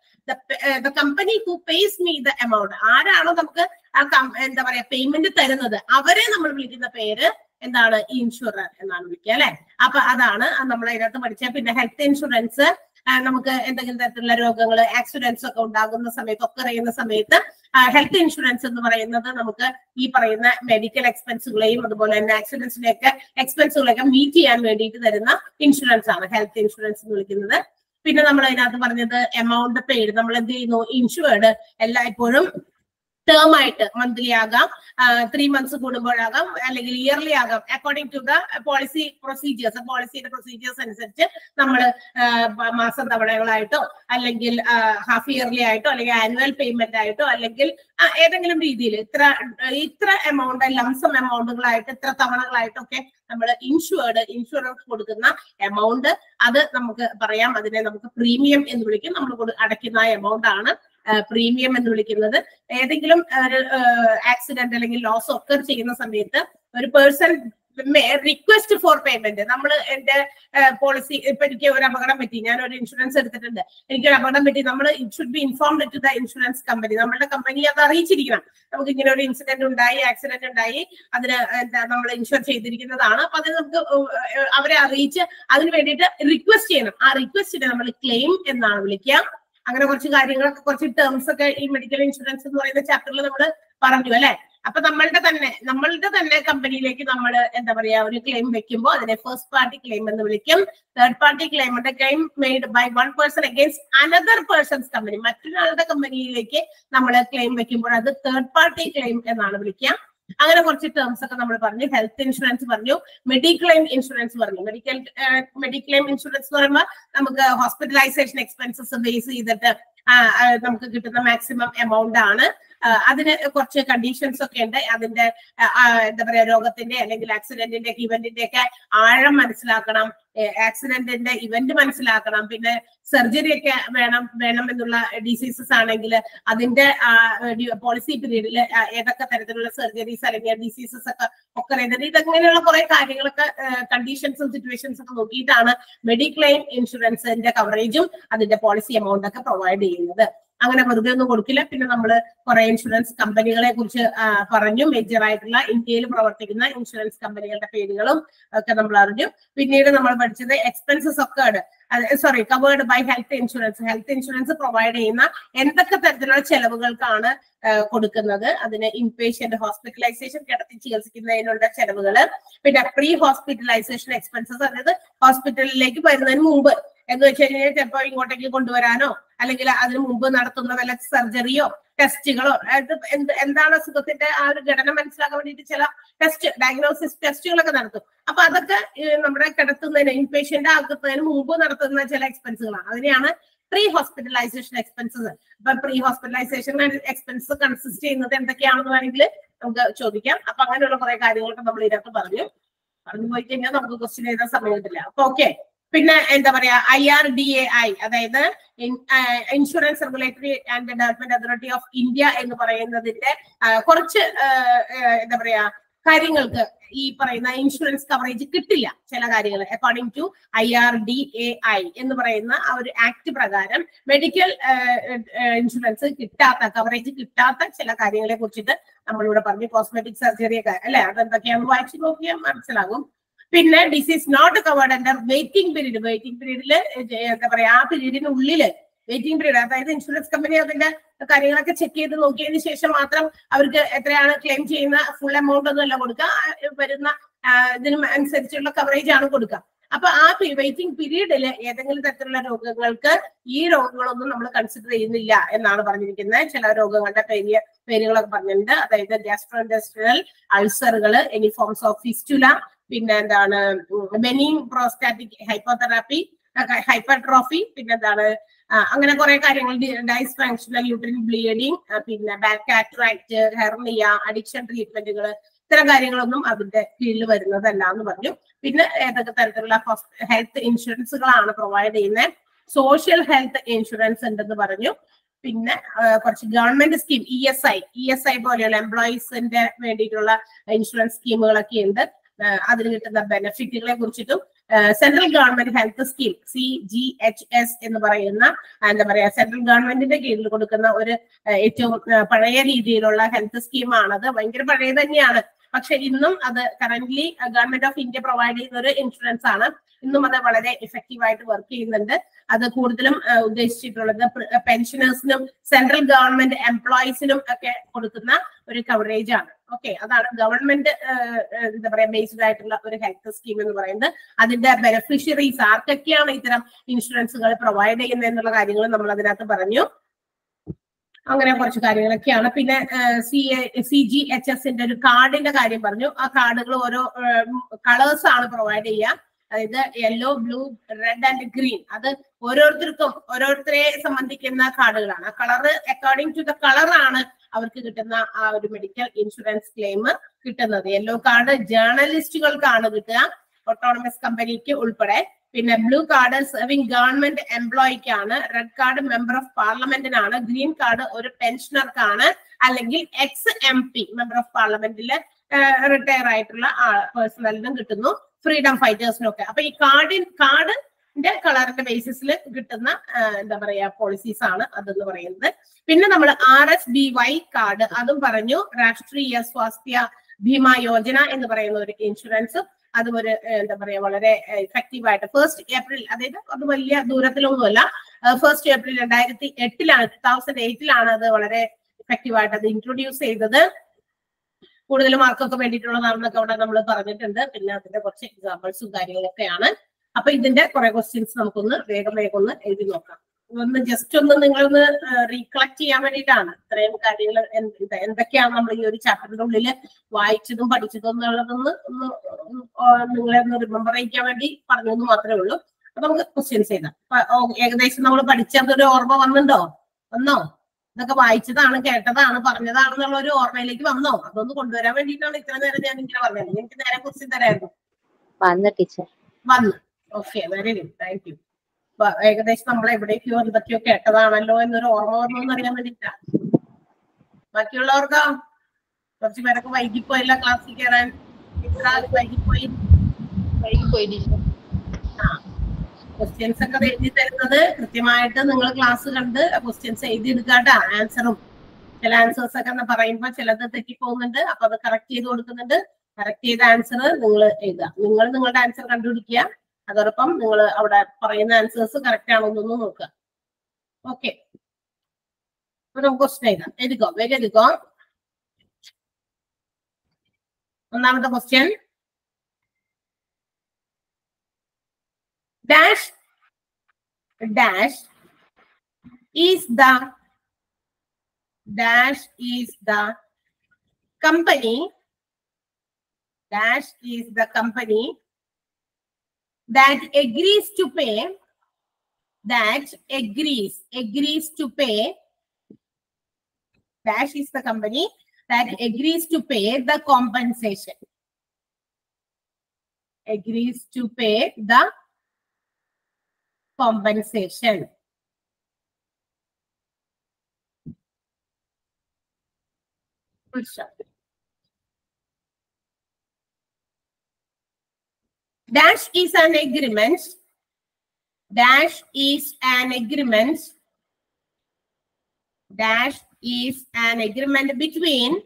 the company who pays me the amount ആരാണോ നമുക്ക് ആ കം- എന്താ പറയാ പേയ്മെന്റ് തരുന്നത് അവരെ നമ്മൾ വിളിക്കുന്ന പേര് എന്താണ് ഇൻഷുറർ എന്നാണ് വിളിക്കുക അല്ലെ അപ്പൊ അതാണ് നമ്മൾ അതിനകത്ത് പഠിച്ച പിന്നെ ഹെൽത്ത് ഇൻഷുറൻസ് നമുക്ക് എന്തെങ്കിലും തരത്തിലുള്ള രോഗങ്ങൾ ആക്സിഡൻസ് ഒക്കെ ഉണ്ടാകുന്ന സമയത്ത് ഒക്കെ അറിയുന്ന സമയത്ത് ഹെൽത്ത് ഇൻഷുറൻസ് എന്ന് പറയുന്നത് നമുക്ക് ഈ പറയുന്ന മെഡിക്കൽ എക്സ്പെൻസുകളെയും അതുപോലെ തന്നെ ആക്സിഡൻസിനെയൊക്കെ എക്സ്പെൻസുകളൊക്കെ മീറ്റ് ചെയ്യാൻ വേണ്ടിയിട്ട് തരുന്ന ഇൻഷുറൻസ് ആണ് ഹെൽത്ത് ഇൻഷുറൻസ് എന്ന് വിളിക്കുന്നത് പിന്നെ നമ്മൾ അതിനകത്ത് പറഞ്ഞത് എമൗണ്ട് പെയ്ഡ് നമ്മൾ എന്ത് ചെയ്യുന്നു ഇൻഷുവേർഡ് എല്ലായ്പ്പോഴും ടേം ആയിട്ട് മന്ത്ലി ആകാം ത്രീ മന്ത്സ് കൂടുമ്പോഴാകാം അല്ലെങ്കിൽ ഇയർലി ആകാം according to the policy procedures പോളിസിയുടെ പ്രൊസീജിയേഴ്സ് അനുസരിച്ച് നമ്മൾ മാസം തവണകളായിട്ടോ അല്ലെങ്കിൽ ഹാഫ് ഇയർലി ആയിട്ടോ അല്ലെങ്കിൽ ആനുവൽ പേയ്മെന്റ് ആയിട്ടോ അല്ലെങ്കിൽ ആ, ഏതെങ്കിലും രീതിയിൽ ഇത്ര ഇത്ര എമൗണ്ട് ലംസം എമൗണ്ടുകളായിട്ട് ഇത്ര തവണകളായിട്ടോ ഒക്കെ നമ്മൾ ഇൻഷുവേർഡ് ഇൻഷുറൻസ് കൊടുക്കുന്ന എമൗണ്ട് അത് നമുക്ക് പറയാം അതിനെ നമുക്ക് പ്രീമിയം എന്ന് വിളിക്കും നമ്മൾ അടയ്ക്കുന്ന എമൗണ്ട് ആണ് പ്രീമിയം എന്ന് വിളിക്കുന്നത് ഏതെങ്കിലും ഒരു ആക്സിഡന്റ് അല്ലെങ്കിൽ ലോസ് ഒക്കർ ചെയ്യുന്ന സമയത്ത് ഒരു പേഴ്സൺ റിക്വസ്റ്റ് ഫോർ പേയ്മെന്റ് നമ്മൾ എന്റെ പോളിസി ഇപ്പൊ എനിക്ക് ഒരു അപകടം പറ്റി ഞാൻ ഒരു ഇൻഷുറൻസ് എടുത്തിട്ടുണ്ട് എനിക്ക് ഒരു അപകടം പറ്റി നമ്മൾ it should be informed to the insurance company നമ്മുടെ കമ്പനി അത് അറിയിച്ചിരിക്കണം നമുക്ക് ഇങ്ങനെ ഒരു ഇൻസിഡന്റ് ഉണ്ടായി ആക്സിഡന്റ് ഉണ്ടായി അതിന് എന്താ നമ്മൾ ഇൻഷുർ ചെയ്തിരിക്കുന്നതാണ് അപ്പൊ അത് നമുക്ക് ഏഹ് അവരെ അറിയിച്ച് അതിന് വേണ്ടിയിട്ട് റിക്വസ്റ്റ് ചെയ്യണം ആ റിക്വസ്റ്റിനെ നമ്മൾ ക്ലെയിം എന്നാണ് വിളിക്കുക അങ്ങനെ കുറച്ച് കാര്യങ്ങളൊക്കെ കുറച്ച് ടേംസ് ഒക്കെ ഈ മെഡിക്കൽ ഇൻഷുറൻസ് എന്ന് പറയുന്ന ചാപ്റ്ററിൽ നമ്മൾ പറഞ്ഞു അല്ലെ അപ്പൊ നമ്മളുടെ തന്നെ നമ്മളുടെ തന്നെ കമ്പനിയിലേക്ക് നമ്മൾ എന്താ പറയാ ഒരു ക്ലെയിം വെക്കുമ്പോൾ അതിനെ ഫസ്റ്റ് പാർട്ടി ക്ലെയിം എന്ന് വിളിക്കും തേർഡ് പാർട്ടി ക്ലെയിം ഉണ്ട് claim made by one person against another person's company മറ്റൊരാളുടെ കമ്പനിയിലേക്ക് നമ്മൾ ക്ലെയിം വെക്കുമ്പോൾ അത് തേർഡ് പാർട്ടി ക്ലെയിം എന്നാണ് വിളിക്കുക അങ്ങനെ കുറച്ച് ടേംസ് ഒക്കെ നമ്മൾ പറഞ്ഞു ഹെൽത്ത് ഇൻഷുറൻസ് പറഞ്ഞു മെഡിക്ലെയിം ഇൻഷുറൻസ് പറഞ്ഞു മെഡിക്കൽ മെഡിക്ലെയിം ഇൻഷുറൻസ് എന്ന് പറയുമ്പോൾ നമുക്ക് ഹോസ്പിറ്റലൈസേഷൻ എക്സ്പെൻസസ് ബേസ് ചെയ്തിട്ട് ആ, ആ, നമുക്ക് കിട്ടുന്ന മാക്സിമം എമൗണ്ട് ആണ് ആ, അതിന് കുറച്ച് കണ്ടീഷൻസ് ഒക്കെ ഉണ്ട് അതിന്റെ ആ, ആ, എന്താ പറയാ രോഗത്തിന്റെ അല്ലെങ്കിൽ ആക്സിഡന്റിന്റെ ഇവന്റിന്റെ ഒക്കെ ആഴം മനസ്സിലാക്കണം ആക്സിഡന്റിന്റെ ഇവന്റ് മനസ്സിലാക്കണം പിന്നെ സർജറി ഒക്കെ വേണം വേണം എന്നുള്ള ഡിസീസസ് ആണെങ്കിൽ അതിന്റെ പോളിസി പീരീഡിൽ ഏതൊക്കെ തരത്തിലുള്ള സർജറീസ് അല്ലെങ്കിൽ ഡിസീസസ് ഒക്കെ ഒക്കെ വരുന്നത് ഇതങ്ങനെയുള്ള കുറെ കാര്യങ്ങളൊക്കെ കണ്ടീഷൻസും സിറ്റുവേഷൻസ് ഒക്കെ നോക്കിയിട്ടാണ് മെഡിക്ലെയിം ഇൻഷുറൻസിന്റെ കവറേജും അതിന്റെ പോളിസി എമൗണ്ട് ഒക്കെ പ്രൊവൈഡ് ചെയ്യുന്നത് അങ്ങനെ വെറുതെ ഒന്നും കൊടുക്കില്ല പിന്നെ നമ്മൾ കുറെ ഇൻഷുറൻസ് കമ്പനികളെ കുറിച്ച് ആ, പറഞ്ഞു മേജർ ആയിട്ടുള്ള ഇന്ത്യയിൽ പ്രവർത്തിക്കുന്ന ഇൻഷുറൻസ് കമ്പനികളുടെ പേരുകളും ഒക്കെ നമ്മൾ അറിഞ്ഞു പിന്നീട് നമ്മൾ പഠിച്ചത് എക്സ്പെൻസസ് ഒക്കെ sorry covered by health insurance health insurance provide ചെയ്യുന്ന എന്തൊക്കെ തരത്തിലുള്ള ചെലവുകൾക്കാണ് ആ, കൊടുക്കുന്നത് അതിന് ഇൻപേഷ്യന്റ് ഹോസ്പിറ്റലൈസേഷൻ കിടത്തി ചികിത്സിക്കുന്നതിനുള്ള ചെലവുകൾ പിന്നെ പ്രീ ഹോസ്പിറ്റലൈസേഷൻ എക്സ്പെൻസസ് അതായത് ഹോസ്പിറ്റലിലേക്ക് വരുന്നതിന് മുമ്പ് എന്ന് വെച്ച് കഴിഞ്ഞാൽ ചിലപ്പോൾ ഇങ്ങോട്ടേക്ക് കൊണ്ടുവരാനോ അല്ലെങ്കിൽ അതിനു മുമ്പ് നടത്തുന്ന വല്ല സർജറിയോ ടെസ്റ്റുകളോ അത് എന്ത് എന്താണ് അസുഖത്തിന്റെ ആ ഒരു ഘടന മനസ്സിലാക്കാൻ വേണ്ടിയിട്ട് ചില ടെസ്റ്റ് ഡയഗ്നോസിസ് ടെസ്റ്റുകളൊക്കെ നടത്തും അപ്പൊ അതൊക്കെ ഈ നമ്മുടെ കിടത്തുന്നതിന് ഇൻപേഷ്യന്റ് ആക്കുന്നതിന് മുമ്പ് നടത്തുന്ന ചില എക്സ്പെൻസുകളാണ് അതിനെയാണ് പ്രീ ഹോസ്പിറ്റലൈസേഷൻ എക്സ്പെൻസസ് അപ്പൊ പ്രീ ഹോസ്പിറ്റലൈസേഷൻ എക്സ്പെൻസ് കൺസിസ്റ്റ് ചെയ്യുന്നത് എന്തൊക്കെയാണെന്ന് വേണമെങ്കിൽ നമുക്ക് ചോദിക്കാം അപ്പൊ അങ്ങനെയുള്ള കുറെ കാര്യങ്ങളൊക്കെ നമ്മൾ ഇതിനകത്ത് പറഞ്ഞു പറഞ്ഞു പോയി കഴിഞ്ഞാൽ നമുക്ക് ക്വസ്റ്റ്യൻ എഴുതാൻ സമയം കിട്ടില്ല അപ്പൊ ഓക്കെ പിന്നെ എന്താ പറയാ I R D A I അതായത് insurance regulatory and development authority of India എന്ന് പറയുന്നതിന്റെ ആ, കുറച്ച് ആ, ആ, എന്താ പറയാ കാര്യങ്ങൾക്ക് ഈ പറയുന്ന ഇൻഷുറൻസ് കവറേജ് കിട്ടില്ല ചില കാര്യങ്ങൾ according to I R D A I എന്ന് പറയുന്ന ആ ഒരു ആക്ട് പ്രകാരം മെഡിക്കൽ ഇൻഷുറൻസ് കിട്ടാത്ത കവറേജ് കിട്ടാത്ത ചില കാര്യങ്ങളെ കുറിച്ചിട്ട് നമ്മളിവിടെ പറഞ്ഞു കോസ്മെറ്റിക് സർജറി ഒക്കെ അല്ലെ അതെന്തൊക്കെയാണെന്ന് വായിച്ചു നോക്കിയാൽ മനസ്സിലാകും പിന്നെ disease not covered under waiting period waiting പീരീഡിൽ എന്താ പറയാ ആ പീരീഡിനുള്ളിൽ വെയിറ്റിംഗ് പീരീഡ് അതായത് ഇൻഷുറൻസ് കമ്പനി അതിന്റെ കാര്യങ്ങളൊക്കെ ചെക്ക് ചെയ്ത് നോക്കിയതിന് ശേഷം മാത്രം അവർക്ക് എത്രയാണ് ക്ലെയിം ചെയ്യുന്ന ഫുൾ എമൗണ്ട് ഒന്നും അല്ല കൊടുക്കുക ആ, വരുന്ന ആ, ഇതിന് അനുസരിച്ചുള്ള കവറേജ് ആണ് കൊടുക്കുക അപ്പൊ ആ വെയിറ്റിംഗ് പീരീഡിൽ ഏതെങ്കിലും തരത്തിലുള്ള രോഗങ്ങൾക്ക് ഈ രോഗങ്ങളൊന്നും നമ്മൾ കൺസിഡർ ചെയ്യുന്നില്ല എന്നാണ് പറഞ്ഞിരിക്കുന്നത് ചില രോഗങ്ങളുടെ പേര് പേരുകളൊക്കെ പറഞ്ഞിട്ടുണ്ട് അതായത് ഗ്യാസ്ട്രോ ഇൻഡസ്ട്രിയൽ അൾസറുകൾ എനി ഫോംസ് ഓഫ് ഫിസ്റ്റുല പിന്നെ എന്താണ് benign prostatic hypotherapy hypertrophy പിന്നെ എന്താണ് ആ, അങ്ങനെ കുറെ കാര്യങ്ങൾ ഡൈസ് ഫങ്ഷണൽ യൂട്രിൻ ബ്ലീഡിങ് പിന്നെ ബാക്ക് കാറ്ററാക്ട് ഹെർണിയ അഡിക്ഷൻ ട്രീറ്റ്മെന്റുകൾ ഇത്തരം കാര്യങ്ങളൊന്നും അതിന്റെ കീഴിൽ വരുന്നതല്ല എന്ന് പറഞ്ഞു പിന്നെ ഏതൊക്കെ തരത്തിലുള്ള ഹെൽത്ത് ഇൻഷുറൻസുകളാണ് പ്രൊവൈഡ് ചെയ്യുന്നത് സോഷ്യൽ ഹെൽത്ത് ഇൻഷുറൻസ് ഉണ്ടെന്ന് പറഞ്ഞു പിന്നെ ആ, കുറച്ച് government scheme E S I E S I പോലെയുള്ള എംപ്ലോയീസിന്റെ വേണ്ടിയിട്ടുള്ള ഇൻഷുറൻസ് സ്കീമുകളൊക്കെ ഉണ്ട് ആ, അതിന് കിട്ടുന്ന ബെനിഫിറ്റുകളെ കുറിച്ചിട്ടും central government health scheme C G H S എന്ന് പറയുന്ന ആ, എന്താ പറയാ സെൻട്രൽ ഗവൺമെന്റിന്റെ കീഴിൽ കൊടുക്കുന്ന ഒരു ആ, ഏറ്റവും ആ, പഴയ രീതിയിലുള്ള ഹെൽത്ത് സ്കീമാണത് ഭയങ്കര പഴയ തന്നെയാണ് പക്ഷെ ഇന്നും അത് currently government of India provide ചെയ്യുന്ന ഒരു ഇൻഷുറൻസ് ആണ് ഇന്നും അത് വളരെ ഇഫക്റ്റീവ് ആയിട്ട് വർക്ക് ചെയ്യുന്നുണ്ട് അത് കൂടുതലും ആ, ഉദ്ദേശിച്ചിട്ടുള്ളത് പെൻഷനേഴ്സിനും സെൻട്രൽ ഗവൺമെന്റ് എംപ്ലോയീസിനും ഒക്കെ കൊടുക്കുന്ന ഒരു കവറേജ് ആണ് ഓക്കെ അതാണ് ഗവൺമെന്റ് എന്താ പറയാ ബേസ്ഡ് ആയിട്ടുള്ള ഒരു ഹെൽത്ത് സ്കീം എന്ന് പറയുന്നത് അതിന്റെ ബെനിഫിഷ്യറീസ് ആർക്കൊക്കെയാണ് ഇത്തരം ഇൻഷുറൻസുകൾ പ്രൊവൈഡ് ചെയ്യുന്നത് എന്നുള്ള കാര്യങ്ങൾ നമ്മൾ അതിനകത്ത് പറഞ്ഞു അങ്ങനെ കുറച്ച് കാര്യങ്ങളൊക്കെയാണ് പിന്നെ സി സി ജി എച്ച് എസിന്റെ ഒരു കാർഡിന്റെ കാര്യം പറഞ്ഞു ആ കാർഡുകൾ ഓരോ കളേഴ്സ് ആണ് പ്രൊവൈഡ് ചെയ്യുക അതായത് yellow blue red and green അത് ഓരോരുത്തർക്കും ഓരോരുത്തരെ സംബന്ധിക്കുന്ന കാർഡുകളാണ് ആ കളറ് അക്കോർഡിംഗ് ടു ദ കളറാണ് അവർക്ക് കിട്ടുന്ന ആ ഒരു മെഡിക്കൽ ഇൻഷുറൻസ് ക്ലെയിം കിട്ടുന്നത് യെല്ലോ കാർഡ് ജേർണലിസ്റ്റുകൾക്കാണ് കിട്ടുക ഓട്ടോണമസ് കമ്പനിക്ക് ഉൾപ്പെടെ പിന്നെ ബ്ലൂ കാർഡ് സെർവിംഗ് ഗവൺമെന്റ് എംപ്ലോയിക്കാണ് റെഡ് കാർഡ് മെമ്പർ ഓഫ് പാർലമെന്റിനാണ് ഗ്രീൻ കാർഡ് ഒരു പെൻഷനർക്കാണ് അല്ലെങ്കിൽ ex M P member of പാർലമെന്റിലെ റിട്ടയർ ആയിട്ടുള്ള പേഴ്സണലിനും കിട്ടുന്നു ഫ്രീഡം ഫൈറ്റേഴ്സിനൊക്കെ അപ്പൊ ഈ കാർഡിൻ കാർഡിന്റെ കളറിന്റെ ബേസിസിൽ കിട്ടുന്ന ആ, എന്താ പറയാ പോളിസീസ് ആണ് അതെന്ന് പറയുന്നത് പിന്നെ നമ്മൾ R S B Y card അതും പറഞ്ഞു രാഷ്ട്രീയ സ്വാസ്ഥ്യ ഭീമ യോജന എന്ന് പറയുന്ന ഒരു ഇൻഷുറൻസ് അതും ഒരു ഏഹ്, എന്താ പറയാ വളരെ ഇഫക്റ്റീവ് ആയിട്ട് ഫസ്റ്റ് ഏപ്രിൽ അതായത് അത് വലിയ ദൂരത്തിലൊന്നുമല്ല ഫസ്റ്റ് ഏപ്രിൽ രണ്ടായിരത്തി എട്ടിലാണ് ടൂ തൗസൻഡ് എയ്റ്റിലാണ് അത് വളരെ ഇഫക്റ്റീവ് ആയിട്ട് അത് ഇൻട്രൊഡ്യൂസ് ചെയ്തത് കൂടുതൽ മാർക്കൊക്കെ വേണ്ടിയിട്ടുള്ളതാണെന്നൊക്കെ അവിടെ നമ്മൾ പറഞ്ഞിട്ടുണ്ട് പിന്നെ അതിന്റെ കുറച്ച് എക്സാമ്പിൾസും കാര്യങ്ങളൊക്കെയാണ് അപ്പൊ ഇതിന്റെ കുറെ ക്വസ്റ്റ്യൻസ് നമുക്കൊന്ന് വേഗം വേഗം ഒന്ന് എഴുതി നോക്കാം ഒന്ന് ജസ്റ്റ് ഒന്ന് നിങ്ങളൊന്ന് റീകളക്ട് ചെയ്യാൻ വേണ്ടിയിട്ടാണ് ഇത്രയും കാര്യങ്ങൾ എന്ത് ഇത് എന്തൊക്കെയാണ് നമ്മൾ ഈ ഒരു ചാപ്റ്ററിന്റെ ഉള്ളിൽ വായിച്ചതും പഠിച്ചതും എന്നുള്ളതൊന്ന് ഒന്ന് ഒന്ന് ആ നിങ്ങളെ ഒന്ന് റിമെമ്പർ ചെയ്യിക്കാൻ വേണ്ടി പറഞ്ഞു എന്ന് മാത്രമേ ഉള്ളൂ അപ്പൊ നമുക്ക് ക്വസ്റ്റ്യൻസ് ചെയ്താം അപ്പൊ, ഓ, ഏകദേശം നമ്മൾ പഠിച്ചതൊരു ഓർമ്മ വന്നുണ്ടോ വന്നോ ഇതൊക്കെ വായിച്ചതാണ് കേട്ടതാണ് പറഞ്ഞതാണെന്നുള്ള ഒരു ഓർമ്മയിലേക്ക് വന്നോ അതൊന്ന് കൊണ്ടുവരാൻ വേണ്ടിയിട്ടാണ് ഇത്ര നേരം ഞാൻ ഇങ്ങനെ പറഞ്ഞത് എനിക്ക് നേരെ ക്വസ്റ്റ്യൻ തരായിരുന്നു വന്ന ടീച്ചർ വന്നു okay very good thank you ഏകദേശം നമ്മൾ എവിടേക്കോ എന്തൊക്കെയോ കേട്ടതാണല്ലോ എന്നൊരു ഓർമ്മ വന്നു എന്ന് അറിയാൻ വേണ്ടിട്ടാ ബാക്കിയുള്ളവർക്കോ കുറച്ച് പേരൊക്കെ വൈകിപ്പോയില്ല ക്ലാസ്സിൽ കയറാൻ ഇത്ര വൈകിപ്പോയി ആ ക്വസ്റ്റ്യൻസ് ഒക്കെ എഴുതി തരുന്നത് കൃത്യമായിട്ട് നിങ്ങൾ ക്ലാസ് കണ്ട് ക്വസ്റ്റ്യൻസ് എഴുതി എടുക്കാട്ടോ ആൻസറും ചില ആൻസേഴ്സ് ഒക്കെ എന്ന് പറയുമ്പോൾ ചിലത് തെറ്റിപ്പോകുന്നുണ്ട് അപ്പൊ അത് കറക്റ്റ് ചെയ്ത് കൊടുക്കുന്നുണ്ട് കറക്റ്റ് ചെയ്ത ആൻസർ നിങ്ങൾ എഴുതുക നിങ്ങൾ നിങ്ങളുടെ ആൻസർ കണ്ടുപിടിക്കുക അതോടൊപ്പം നിങ്ങൾ അവിടെ പറയുന്ന ആൻസേഴ്സ് കറക്റ്റ് ആണോ എന്നൊന്ന് നോക്കുക ഓക്കെ അപ്പൊ നമുക്ക് ക്വസ്റ്റ്യൻ എഴുതാം എഴുതിക്കോ വേഗം എഴുതിക്കോ ഒന്നാമത്തെ question dash dash is the dash is the company dash is the company that agrees to pay that agrees agrees to pay dash is the company that agrees to pay the compensation agrees to pay the compensation. Full stop. Dash is an agreement. Dash is an agreement. Dash is an agreement between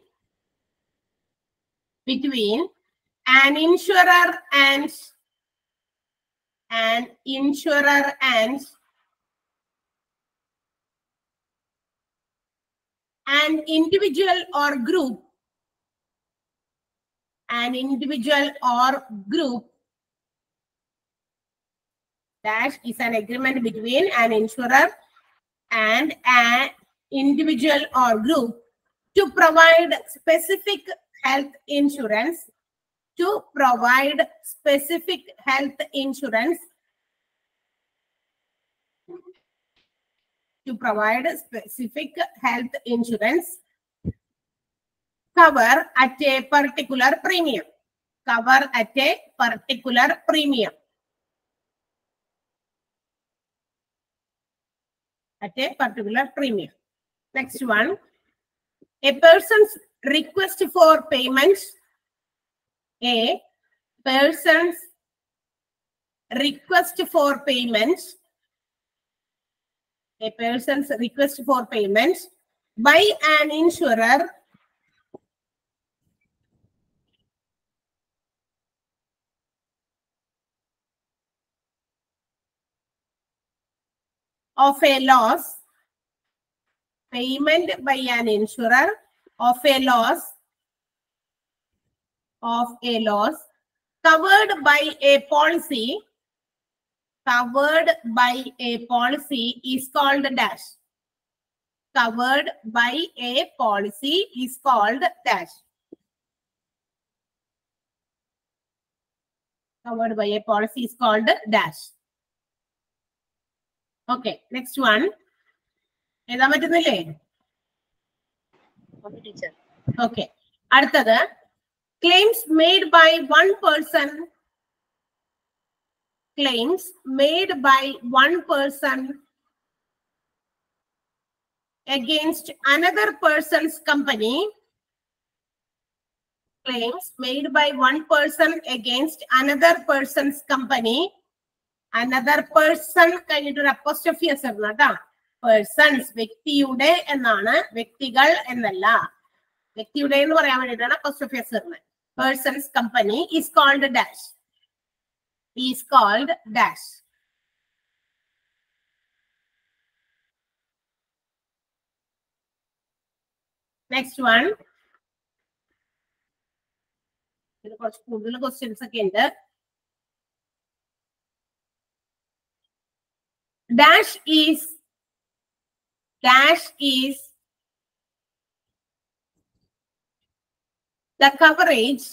between an insurer and an insurer and an individual or group an individual or group dash is an agreement between an insurer and an individual or group to provide specific health insurance to provide specific health insurance to provide specific health insurance cover at a particular premium. Cover at a particular premium. At a particular premium. Next one. A person's request for payment. A person's request for payment. A person's request for payment by an insurer of a loss payment by an insurer of a loss of a loss covered by a policy covered by a policy is called dash covered by a policy is called dash covered by a policy is called dash okay next one എഴുതാൻ പറ്റുന്നില്ലേ teacher okay അടുത്തത് claims made by one person claims made by one person against another person's company claims made by one person against another person's company another person കഴിഞ്ഞിട്ട് ഒരു അപ്പോസ്റ്റഫിയസ് ഇടണം കേട്ടോ persons വ്യക്തിയുടെ എന്നാണ് വ്യക്തികൾ എന്നല്ല വ്യക്തിയുടെ എന്ന് പറയാൻ വേണ്ടിയിട്ടാണ് അപ്പോസ്റ്റഫിയസ് ഇടുന്നത് person's company is called dash is called dash next one ഇത് കുറച്ച് കൂടുതൽ ക്വസ്റ്റ്യൻസ് ഒക്കെ ഉണ്ട് dash is dash is the coverage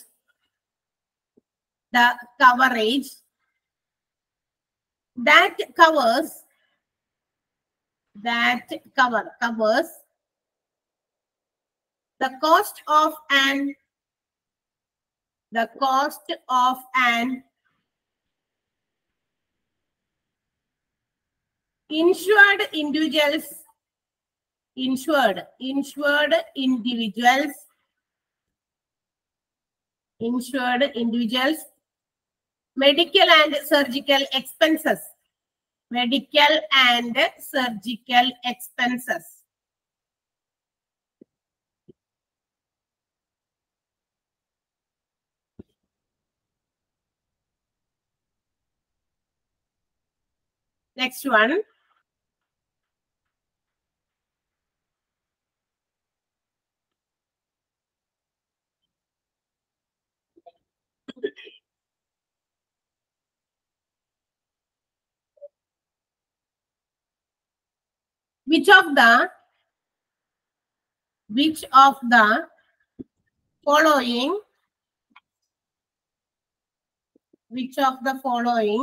the coverage that covers that cover covers the cost of an the cost of an insured individuals insured insured individuals insured individuals medical and surgical expenses medical and surgical expenses next one which of the which of the following which of the following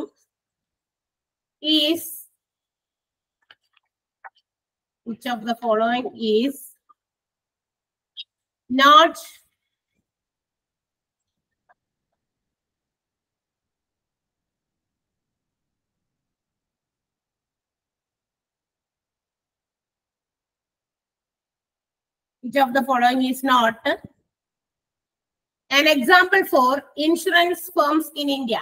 is which of the following is not which of the following is not an example for insurance firms in India.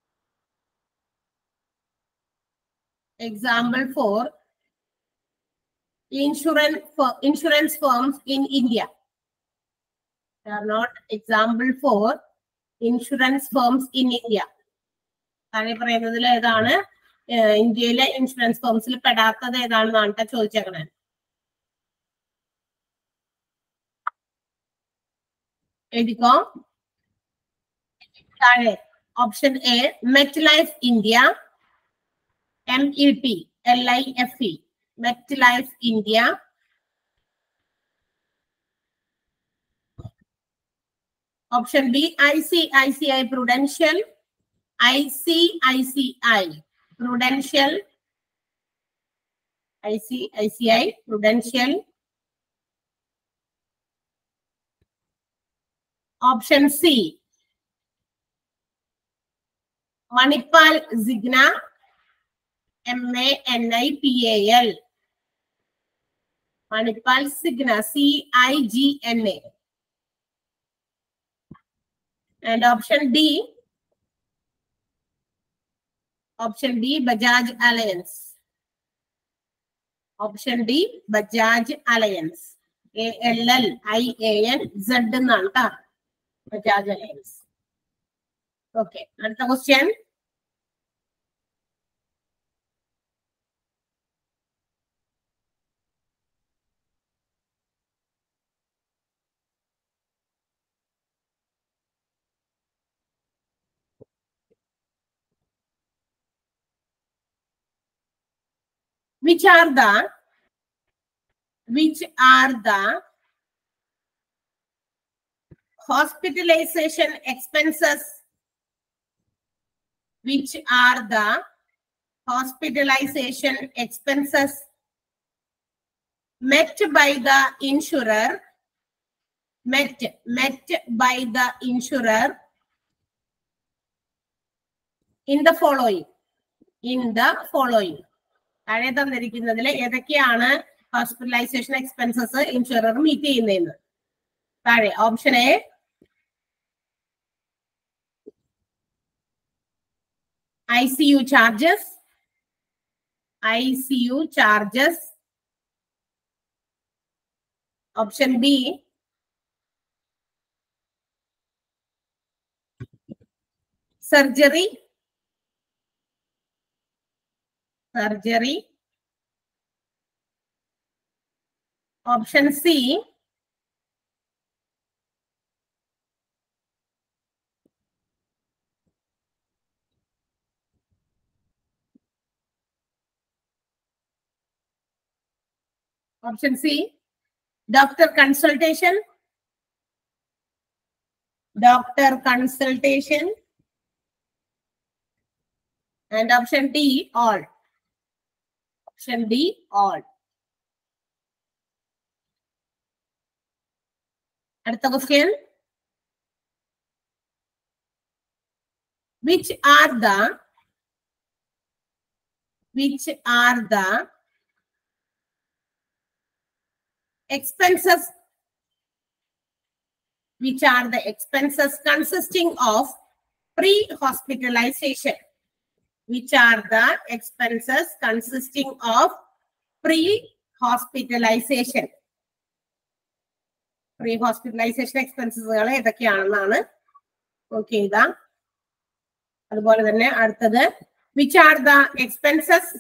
Example for insurance for insurance firms in India. They are not example for insurance firms in India. താഴെ പറയുന്നതിൽ ഏതാണ് ഏഹ് ഇന്ത്യയിലെ insurance ഫേംസിൽ പെടാത്തത് ഏതാണെന്നാണ് ട്ടോ ചോദിച്ചേക്കണേ എഴുതിക്കോ താഴെ option A MetLife India M E T L I F E MetLife India option B I C I C I Prudential I C I C I Prudential ICICI, Prudential. Option C. Manipal Zigna, M-A-N-I-P-A-L. Manipal Signa, C-I-G-N-A. And option D. Option D, Bajaj Alliance. Option D, Bajaj Alliance. A L L I A N Z എന്നാണ് ട്ടാ. Bajaj Alliance. Okay, അടുത്ത question which are the which are the hospitalization expenses which are the hospitalization expenses met by the insurer met met by the insurer in the following in the following താഴെ തന്നിരിക്കുന്നതിൽ ഏതൊക്കെയാണ് hospitalisation expenses insurer meet ചെയ്യുന്നതെന്ന് താഴെ option A I C U charges I C U charges option B surgery surgery option C option C doctor consultation doctor consultation and option D all Option D, all. അടുത്ത question which are the which are the expenses which are the expenses consisting of pre-hospitalization which are the expenses consisting of pre-hospitalization. Pre-hospitalization expenses ഏതൊക്കെയാണെന്നാണ് നോക്കി എഴുതാം അതുപോലെ തന്നെ അടുത്തത് which are the expenses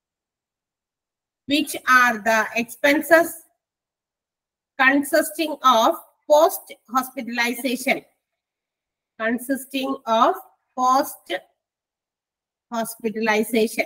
which are the expenses consisting of post hospitalization consisting of post hospitalization.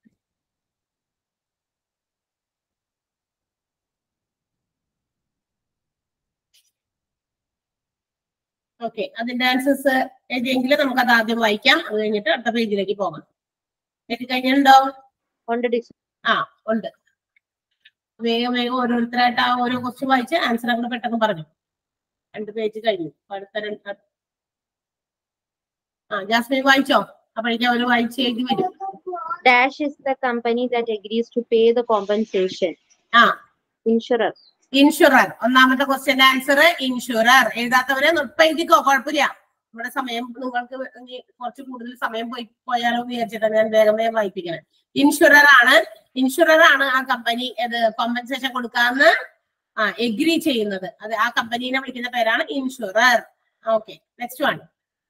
Okay അതിന്റെ answers എഴുതിയെങ്കിൽ നമുക്ക് അത് ആദ്യം വായിക്കാം അത് കഴിഞ്ഞിട്ട് അടുത്ത പേജിലേക്ക് പോകാം എഴുതി കഴിഞ്ഞിട്ടുണ്ടോ ഉണ്ട് ടീച്ചർ ആ ഉണ്ട് വേഗം വേഗം ഓരോരുത്തരായിട്ട് ആ ഓരോ ക്വസ്റ്റ്യൻ വായിച്ച് ആൻസർ അങ്ങോട്ട് പെട്ടെന്ന് പറഞ്ഞു രണ്ട് പേജ് കഴിഞ്ഞു അപ്പൊ അടുത്ത രണ്ട് ആ ജാസ്മിൻ വായിച്ചോ അപ്പോഴേക്കും അവർ വായിച്ച് എഴുതി വരും Dash is the company that agrees to pay the compensation. ആ Insurer. ഇൻഷുറർ ഒന്നാമത്തെ ക്വസ്റ്റ്യൻ ആൻസർ ഇൻഷുറർ എഴുതാത്തവരെ ഇപ്പൊ എഴുതിക്കോ കുഴപ്പമില്ല ഇവിടെ സമയം നിങ്ങൾക്ക് ഇനി കുറച്ച് കൂടുതൽ സമയം പോയി പോയാലോ എന്ന് വിചാരിച്ചിട്ടാണ് ഞാൻ വേഗം വേഗം വായിപ്പിക്കുന്നത് ഇൻഷുറർ ആണ് ഇൻഷുറർ ആണ് ആ കമ്പനി ഇത് കോമ്പൻസേഷൻ കൊടുക്കാന്ന് ആ എഗ്രി ചെയ്യുന്നത് അത് ആ കമ്പനീനെ വിളിക്കുന്ന പേരാണ് insurer okay next one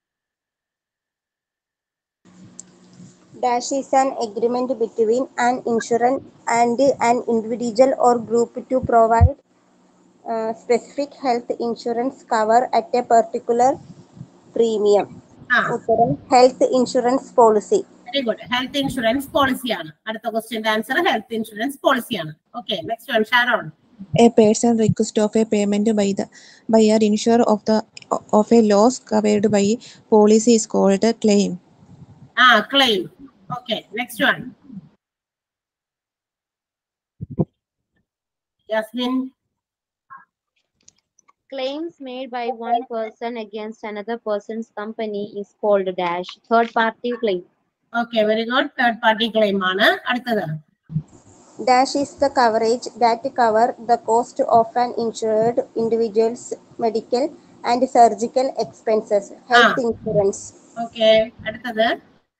Dash is an agreement between an insurer and an individual or group to provide uh, specific health insurance cover at a particular premium. ആ ഉത്തരം health insurance policy very good health insurance പോളിസിയാണ് അടുത്ത ക്വസ്റ്റ്യന്റെ answer health insurance പോളിസിയാണ് okay next one Sharon A person request of a payment by the by an insurer of the of a loss covered by policy is called a claim. ആ claim okay next one Jasmine Claims made by one person against another person's company is called dash third party claim. Okay very good third party claim ആണ് അടുത്തത് Dash is the coverage that cover the cost of an insured individual's medical and surgical expenses. Health Ah. insurance. Okay അടുത്തത്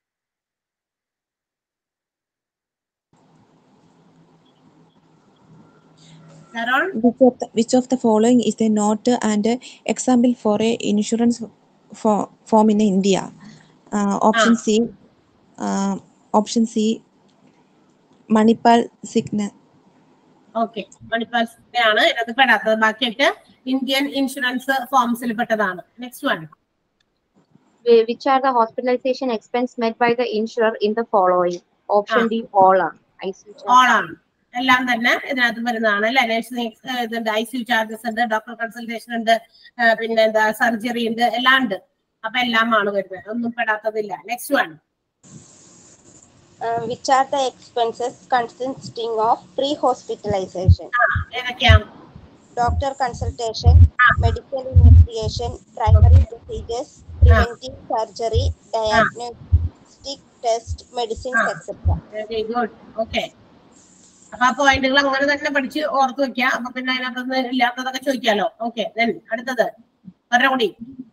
Sharon? Which of the, which of the following is a note and a example for a insurance for, form in India? Uh, option Ah. C. Uh, option C. Manipal Signa. Okay മണിപ്പാൽസിന്റെ ആണ് ഇതിനകത്ത് പെടാത്തത് ബാക്കിയൊക്കെ Indian insurance ഫോംസിൽ പെട്ടതാണ് next one Wh- Which are the hospitalization expense met by the insurer in the following? Option Ah. D, all are. ICU charge. All ആണ് എല്ലാം തന്നെ ഇതിനകത്ത് വരുന്നതാണ് അല്ലെ നഴ്സിംഗ് ഇതുണ്ട് ഐ സി ചാർജസ് ഉണ്ട് ഡോക്ടർ കൺസൾട്ടേഷൻ ഉണ്ട് ആ, പിന്നെ എന്താ സർജറി ഉണ്ട് എല്ലാം ഉണ്ട് അപ്പൊ എല്ലാം ആണ് വരുന്നത് ഒന്നും പെടാത്തതില്ല next one Uh, which are the expenses consisting of pre-hospitalization? ഏതൊക്കെയാ Doctor consultation, medical investigation, primary procedures, preventive surgery, diagnostic test, medicines, Ah. etc. Very good okay അപ്പൊ ആ പോയിന്റുകൾ അങ്ങനെ തന്നെ പഠിച്ച് ഓർത്ത് വെക്കാം അപ്പൊ പിന്നെ അതിനകത്ത് ഇല്ലാത്തതൊക്കെ ചോദിക്കാലോ ഓക്കെ ദെൻ അടുത്തത് ഒരെണ്ണം കൂടി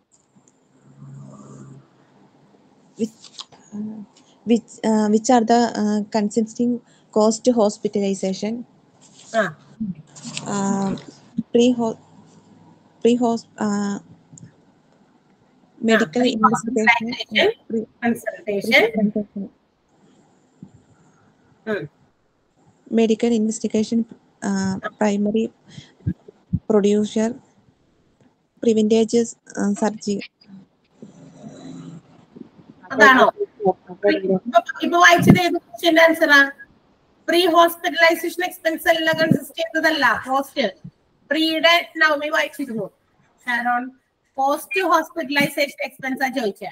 Which, uh, which, uh, which are the uh, consisting cost to hospitalization? ആ Um, pre pre uh, medical investigation. hospitalization. pre- consultation medical investigation, uh, primary producer, preventages uh, surgery. അതാണോ ഇപ്പൊ ഇപ്പൊ വായിച്ചത് ഏത് ക്വസ്റ്റ്യന്റെ ആൻസറാ പ്രീ ഹോസ്പിറ്റലൈസേഷൻ എക്സ്പെൻസ് എല്ലാം consist ചെയ്യുന്നതല്ല കോസ്റ്റ് പ്രീയുടെ നവമി വായിച്ചിരുന്നു ഷാരോൺ പോസ്റ്റ് ഹോസ്പിറ്റലൈസേഷൻ എക്സ്പെൻസ് ആ ചോദിച്ചേ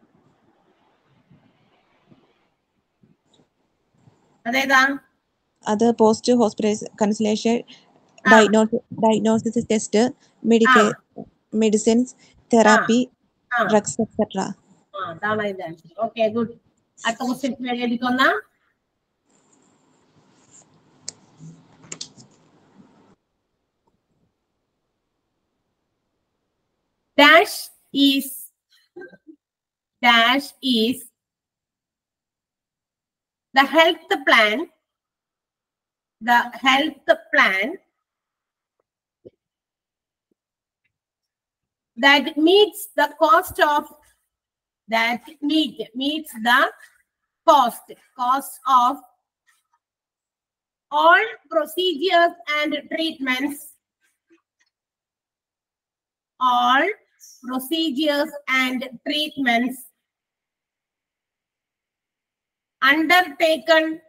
അതേതാ Other post hospital consultation, Ah. diagnosis, diagnosis test, medical medicines, therapy, ആ drugs, etc. ആ, അതാണ് ഇതിന്റെ ആൻസർ ഓക്കെ ഗുഡ് അടുത്ത ക്വസ്റ്റ്യൻ വേണ്ടി എടുക്കുന്ന dash is dash is the health plan the health plan that meets the cost of that meet meets the cost cost of all procedures and treatments all procedures and treatments undertaken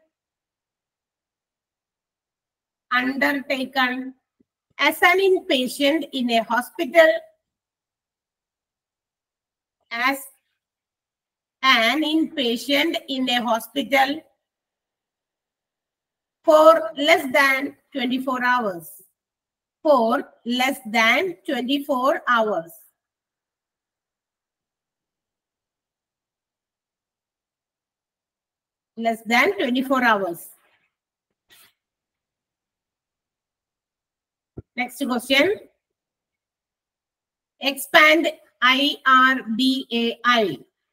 undertaken as an inpatient in a hospital as an inpatient in a hospital for less than 24 hours. For less than 24 hours. Less than 24 hours. Next question. Expand IRDAI.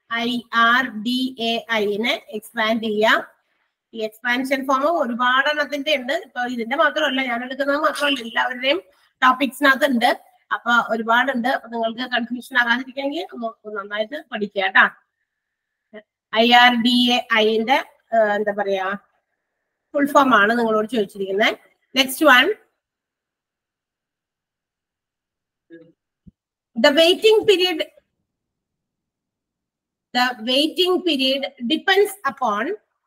IRDAI നെ expand ചെയ്യാം ഈ expansion form ഒരുപാടെണ്ണത്തിന്റെ ഉണ്ട് ഇപ്പൊ ഇതിന്റെ മാത്രമല്ല ഞാൻ എടുക്കുന്നത് മാത്രമല്ല എല്ലാവരുടെയും ടോപ്പിക്സിനകത്ത് ഉണ്ട് അപ്പൊ ഒരുപാടുണ്ട് അപ്പൊ നിങ്ങൾക്ക് കൺഫ്യൂഷൻ ആകാതിരിക്കണമെങ്കിൽ ഒന്ന് നന്നായിട്ട് പഠിക്കുക കേട്ടാ ഐ ആർ ഡി എ ഐന്റെ എന്താ പറയാ ഫുൾ ഫോം ആണ് നിങ്ങളോട് ചോദിച്ചിരിക്കുന്നത് next one the waiting period the waiting period depends upon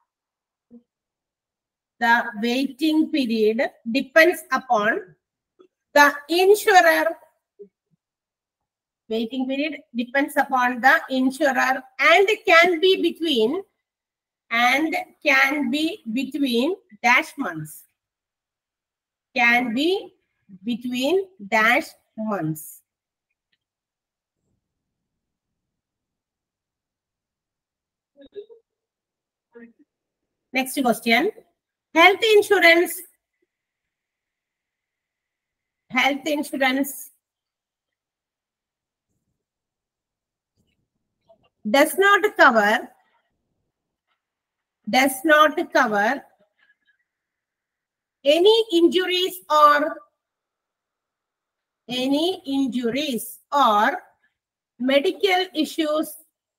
the waiting period depends upon the insurer waiting period depends upon the insurer and can be between and can be between dash months can be between dash months. Next question. Health insurance. Health insurance does not cover does not cover any injuries or any injuries or medical issues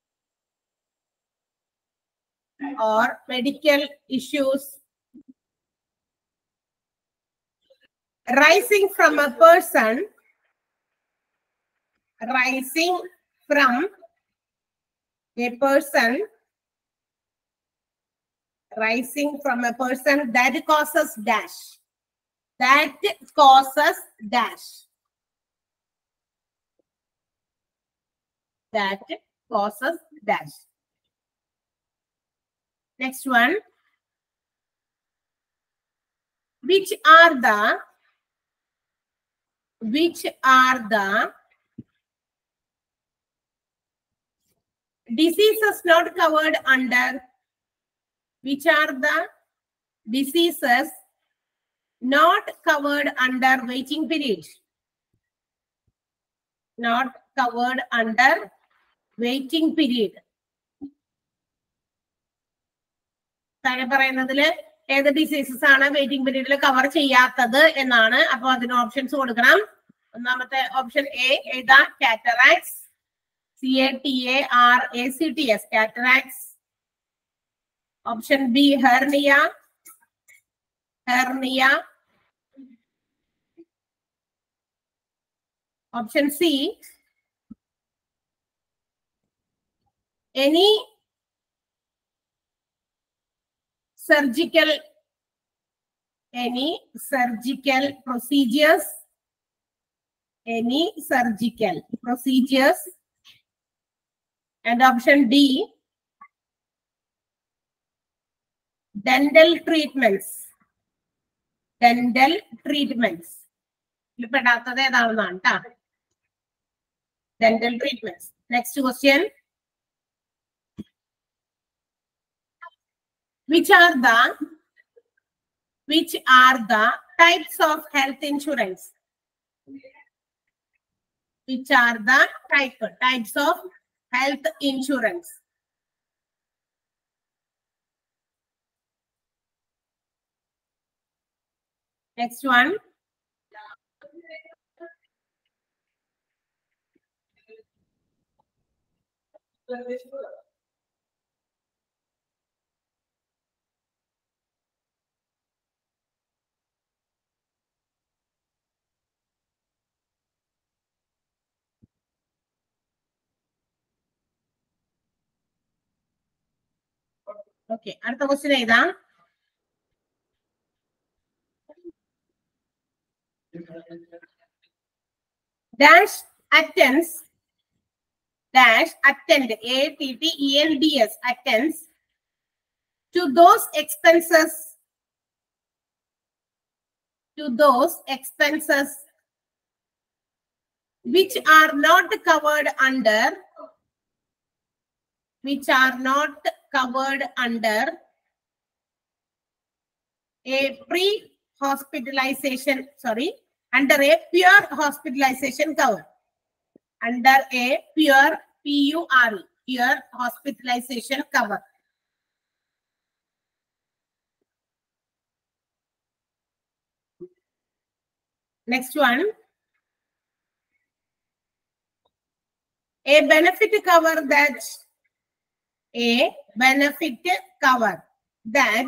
or medical issues rising from a person rising from a person rising from a person that causes dash that causes dash that causes dash next one which are the which are the diseases not covered under which are the diseases not covered under waiting period not covered under waiting period താഴെ പറയുന്നതില് ഏത് diseases ആണ് waiting പീരീഡിൽ cover ചെയ്യാത്തത് എന്നാണ് അപ്പൊ അതിന് options കൊടുക്കണം ഒന്നാമത്തെ ഓപ്ഷൻ എ ഏതാ cataracts C A T A R A C T S cataracts option B hernia hernia option C any surgical any surgical procedures any surgical procedures and option d dental treatments dental treatments ഇതിൽ പെടാത്തത് ഏതാണെന്നാണ് കേട്ടാ dental treatments next question which are the which are the types of health insurance which are the type types of health insurance next one okay അടുത്ത question ഏതാ dash attends dash attend A T T E N D S attends to those expenses to those expenses which are not covered under which are not covered under a pre-hospitalization, sorry, under a pure hospitalization cover. Under a pure PURE, pure hospitalization cover. Next one. A benefit cover that a benefit cover that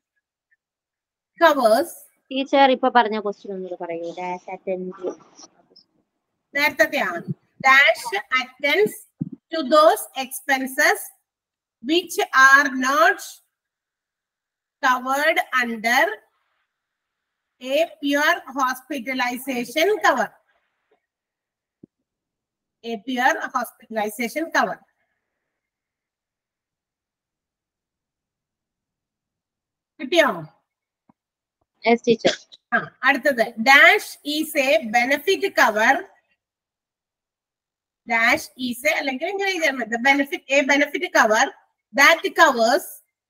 covers teacher ഇപ്പൊ പറഞ്ഞ question ഒന്നുകൂടെ പറയൂ dash attend നേരത്തെയാണ് dash attends to those expenses which are not covered under a pure hospitalization cover a pure hospitalization cover കിട്ടിയോ yes teacher ആ അടുത്തത് dash is a benefit cover dash is a അല്ലെങ്കിൽ ഇങ്ങനെ എഴുതിയാൽ മതി benefit a benefit cover that covers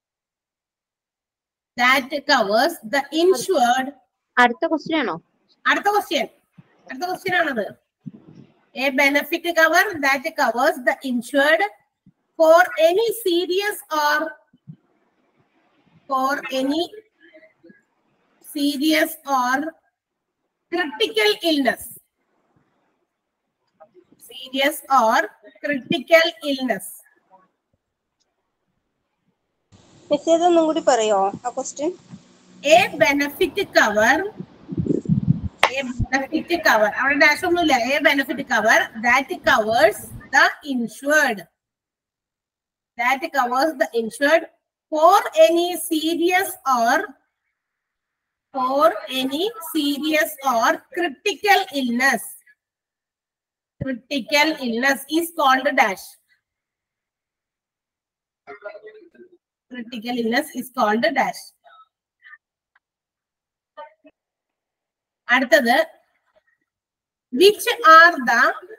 that covers the insured അടുത്ത question ആണോ അടുത്ത ക്വസ്റ്റ്യൻ അടുത്ത ക്വസ്റ്റ്യൻ ആണത് a benefit cover that covers the insured for any serious or for any serious or critical illness serious or critical illness miss ഇതൊന്നും കൂടി പറയോ ആ question a benefit cover a benefit cover അവിടെ dash ഒന്നുമില്ല a benefit cover that covers the insured that covers the insured for any serious or for any serious or critical illness critical illness is called dash critical illness is called dash. അടുത്തത് which are the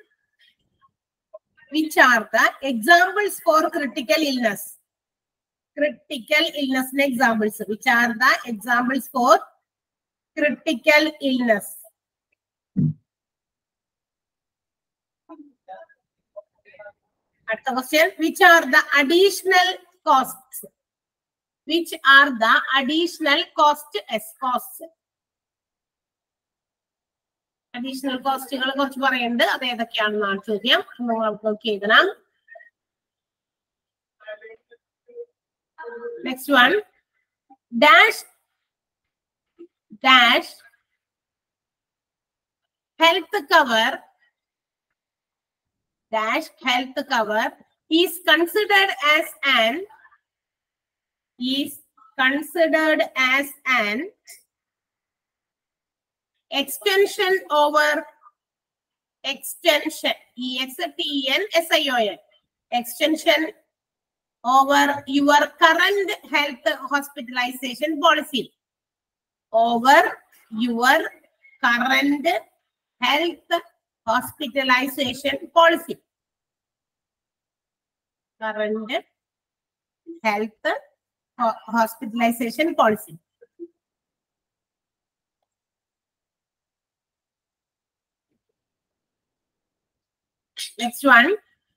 which are the examples for critical illness critical ഇൽനസിന്റെ examples which are the examples for critical illness അടുത്ത question which are the additional costs which are the additional cost S cost additional കോസ്റ്റുകൾ കുറച്ച് പറയുന്നുണ്ട് അത് ഏതൊക്കെയാണെന്നാണ് ചോദ്യം നിങ്ങൾ നോക്കി എഴുതണം next one dash dash health cover dash health cover is considered as an is considered as an extension over extension e x t n s i o n extension over your current health hospitalization policy over your current health hospitalization policy. Current health ho- hospitalization policy. Next one.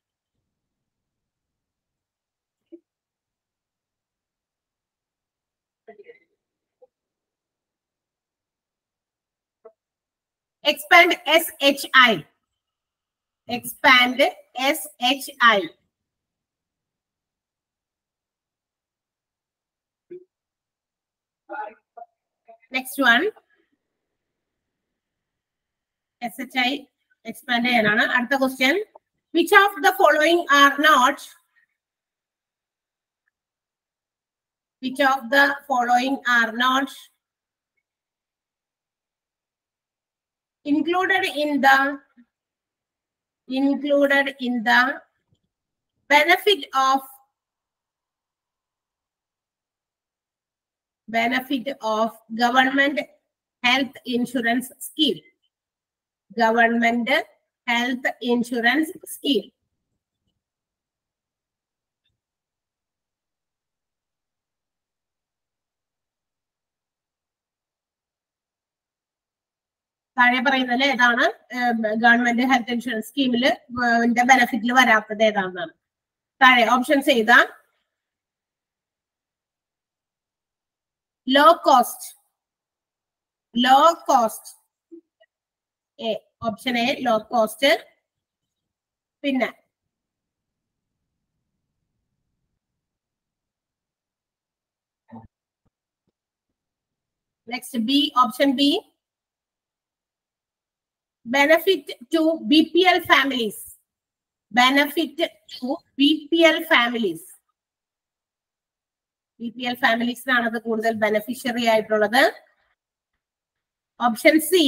Expand SHI. Expand SHI. Next one. SHI expand ചെയ്യാനാണ് അടുത്ത question which of the following are not which of the following are not included in the included in the benefit of benefit of government health insurance scheme government health insurance scheme താഴെ പറയുന്നതിൽ ഏതാണ് government health insurance സ്കീമിൽ ബെനിഫിറ്റിൽ വരാത്തത് ഏതാണെന്നാണ് താഴെ options ചെയ്താ low cost low cost A option A low cost പിന്നെ next B option B benefit to BPL families. Benefit to BPL families. B P L ഫാമിലീസിനാണ് അത് കൂടുതൽ ബെനഫിഷ്യറി ആയിട്ടുള്ളത് option C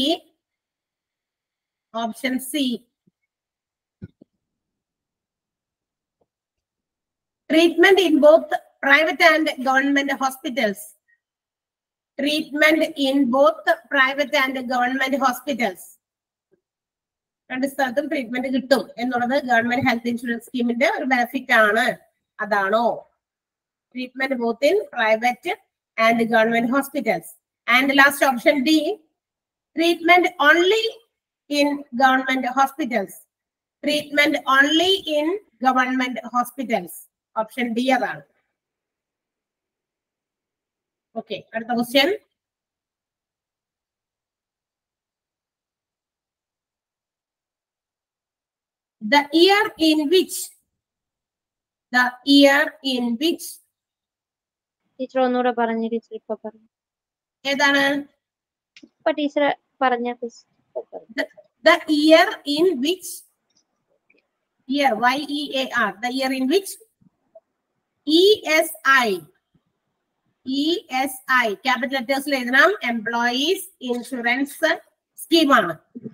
option C treatment in both private and government hospitals treatment in both private and government hospitals രണ്ട് സ്ഥലത്തും treatment കിട്ടും എന്നുള്ളത് government health insurance സ്കീമിന്റെ ഒരു benefit ആണ് അതാണോ treatment both in private and government hospitals and last option D treatment only in government hospitals treatment only in government hospitals option D അതാണ് okay അടുത്ത question the year in which the year in which teacher ഒന്നുകൂടെ പറഞ്ഞു teacher ഇപ്പൊ പറഞ്ഞു ഏതാണ് ഇപ്പൊ teacher പറഞ്ഞ ques- ഇപ്പൊ പറഞ്ഞു. the year in which year y e a r the year in which e s i e s i capital letters എഴുതണം എംപ്ലോയീസ് ഇൻഷുറൻസ് സ്കീമാണ്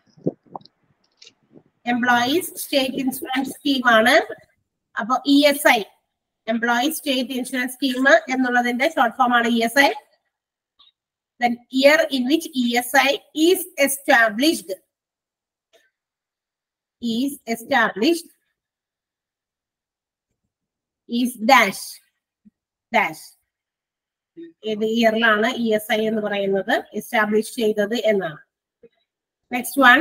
എംപ്ലോയീസ് സ്റ്റേറ്റ് ഇൻഷുറൻസ് സ്കീമാണ് അപ്പൊ E S I employees state insurance scheme എന്നുള്ളതിന്റെ short form ആണ് E S I the year in which ESI is established is established is dash dash ഏത് ഇയറിലാണ് E S I എന്ന് പറയുന്നത് establish ചെയ്തത് എന്നാണ് next one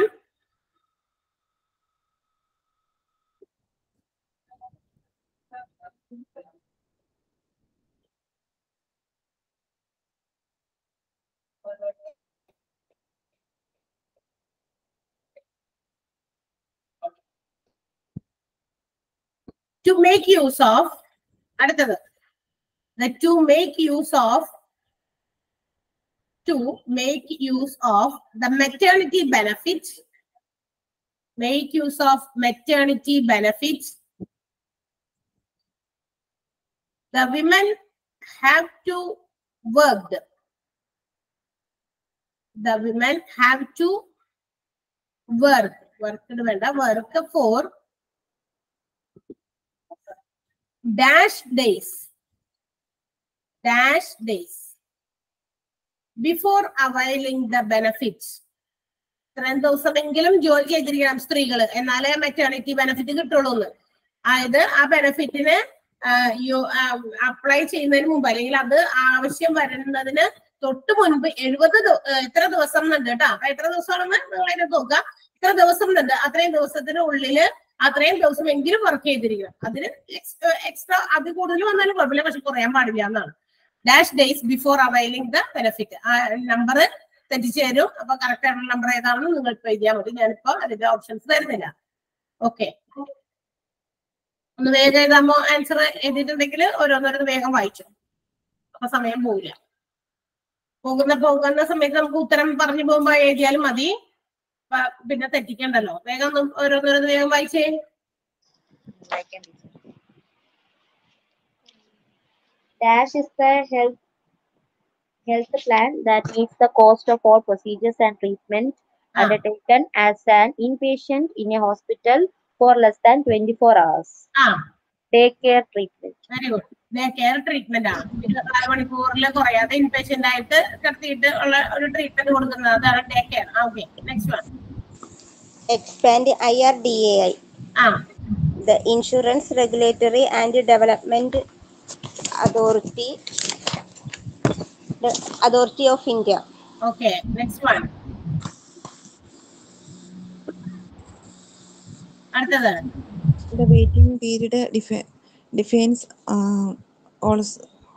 to make use of അടുത്തത് the to make use of to make use of the maternity benefit make use of maternity benefit the women have to work the women have to work work വേണ്ട work for dash days dash days before availing the benefits ഇത്രയും ദിവസമെങ്കിലും ജോലി ചെയ്തിരിക്കണം സ്ത്രീകൾ എന്നാലേ maternity benefit കിട്ടുള്ളൂ എന്ന് അതായത് ആ ബെനിഫിറ്റിന് അപ്ലൈ ചെയ്യുന്നതിന് മുമ്പ് അല്ലെങ്കിൽ അത് ആവശ്യം വരുന്നതിന് തൊട്ട് മുൻപ് എഴുപത് എത്ര ദിവസം എന്നുണ്ട് കേട്ടോ അപ്പൊ എത്ര ദിവസമാണെന്ന് നിങ്ങൾ അതിനെ നോക്കുക ഇത്ര ദിവസം എന്നുണ്ട് അത്രയും ദിവസത്തിന് ഉള്ളില് അത്രയും ദിവസം എങ്കിലും വർക്ക് ചെയ്തിരിക്കണം അതിന് എക്സ്ട്രാ അത് കൂടുതൽ വന്നാലും കുഴപ്പമില്ല പക്ഷെ കുറയാൻ പാടില്ല എന്നാണ് dash days before availing the benefit ആ നമ്പർ തെറ്റിച്ചു തരും അപ്പൊ കറക്റ്റ് ആയിട്ടുള്ള നമ്പർ ഏതാണെന്ന് നിങ്ങൾ ഇപ്പൊ എഴുതിയാൽ മതി ഞാനിപ്പോ അതിന്റെ ഓപ്ഷൻസ് തരുന്നില്ല ഓക്കെ ഒന്ന് വേഗം എഴുതാമോ ആൻസർ എഴുതിയിട്ടുണ്ടെങ്കിൽ ഓരോന്നോരോന്ന് വേഗം വായിച്ചു അപ്പൊ സമയം പോവില്ല പോകുന്ന പോകുന്ന സമയത്ത് നമുക്ക് ഉത്തരം പറഞ്ഞു പോകുമ്പോ എഴുതിയാലും മതി അപ്പൊ പിന്നെ തെറ്റിക്കണ്ടല്ലോ വേഗം ഒന്ന് ഓരോന്നോരോന്ന് വേഗം വായിച്ചേ വായിക്കാം teacher Dash is the health health plan that meets the cost of all procedures and treatment Ah. undertaken as an inpatient in a hospital for less than 24 hours. ആ Daycare treatment. Very good day care treatment ആണ് ഇരുപത്തിനാല് മണിക്കൂറിൽ കുറയാതെ inpatient ആയിട്ട് കിടത്തിയിട്ട് ഉള്ള ഒരു treatment കൊടുക്കുന്നത് അതാണ് day care okay next one expand IRDAI, ആ the Insurance Regulatory and Development Authority, the Authority of India. Okay next one അടുത്തത് The waiting period defi- defines uh, also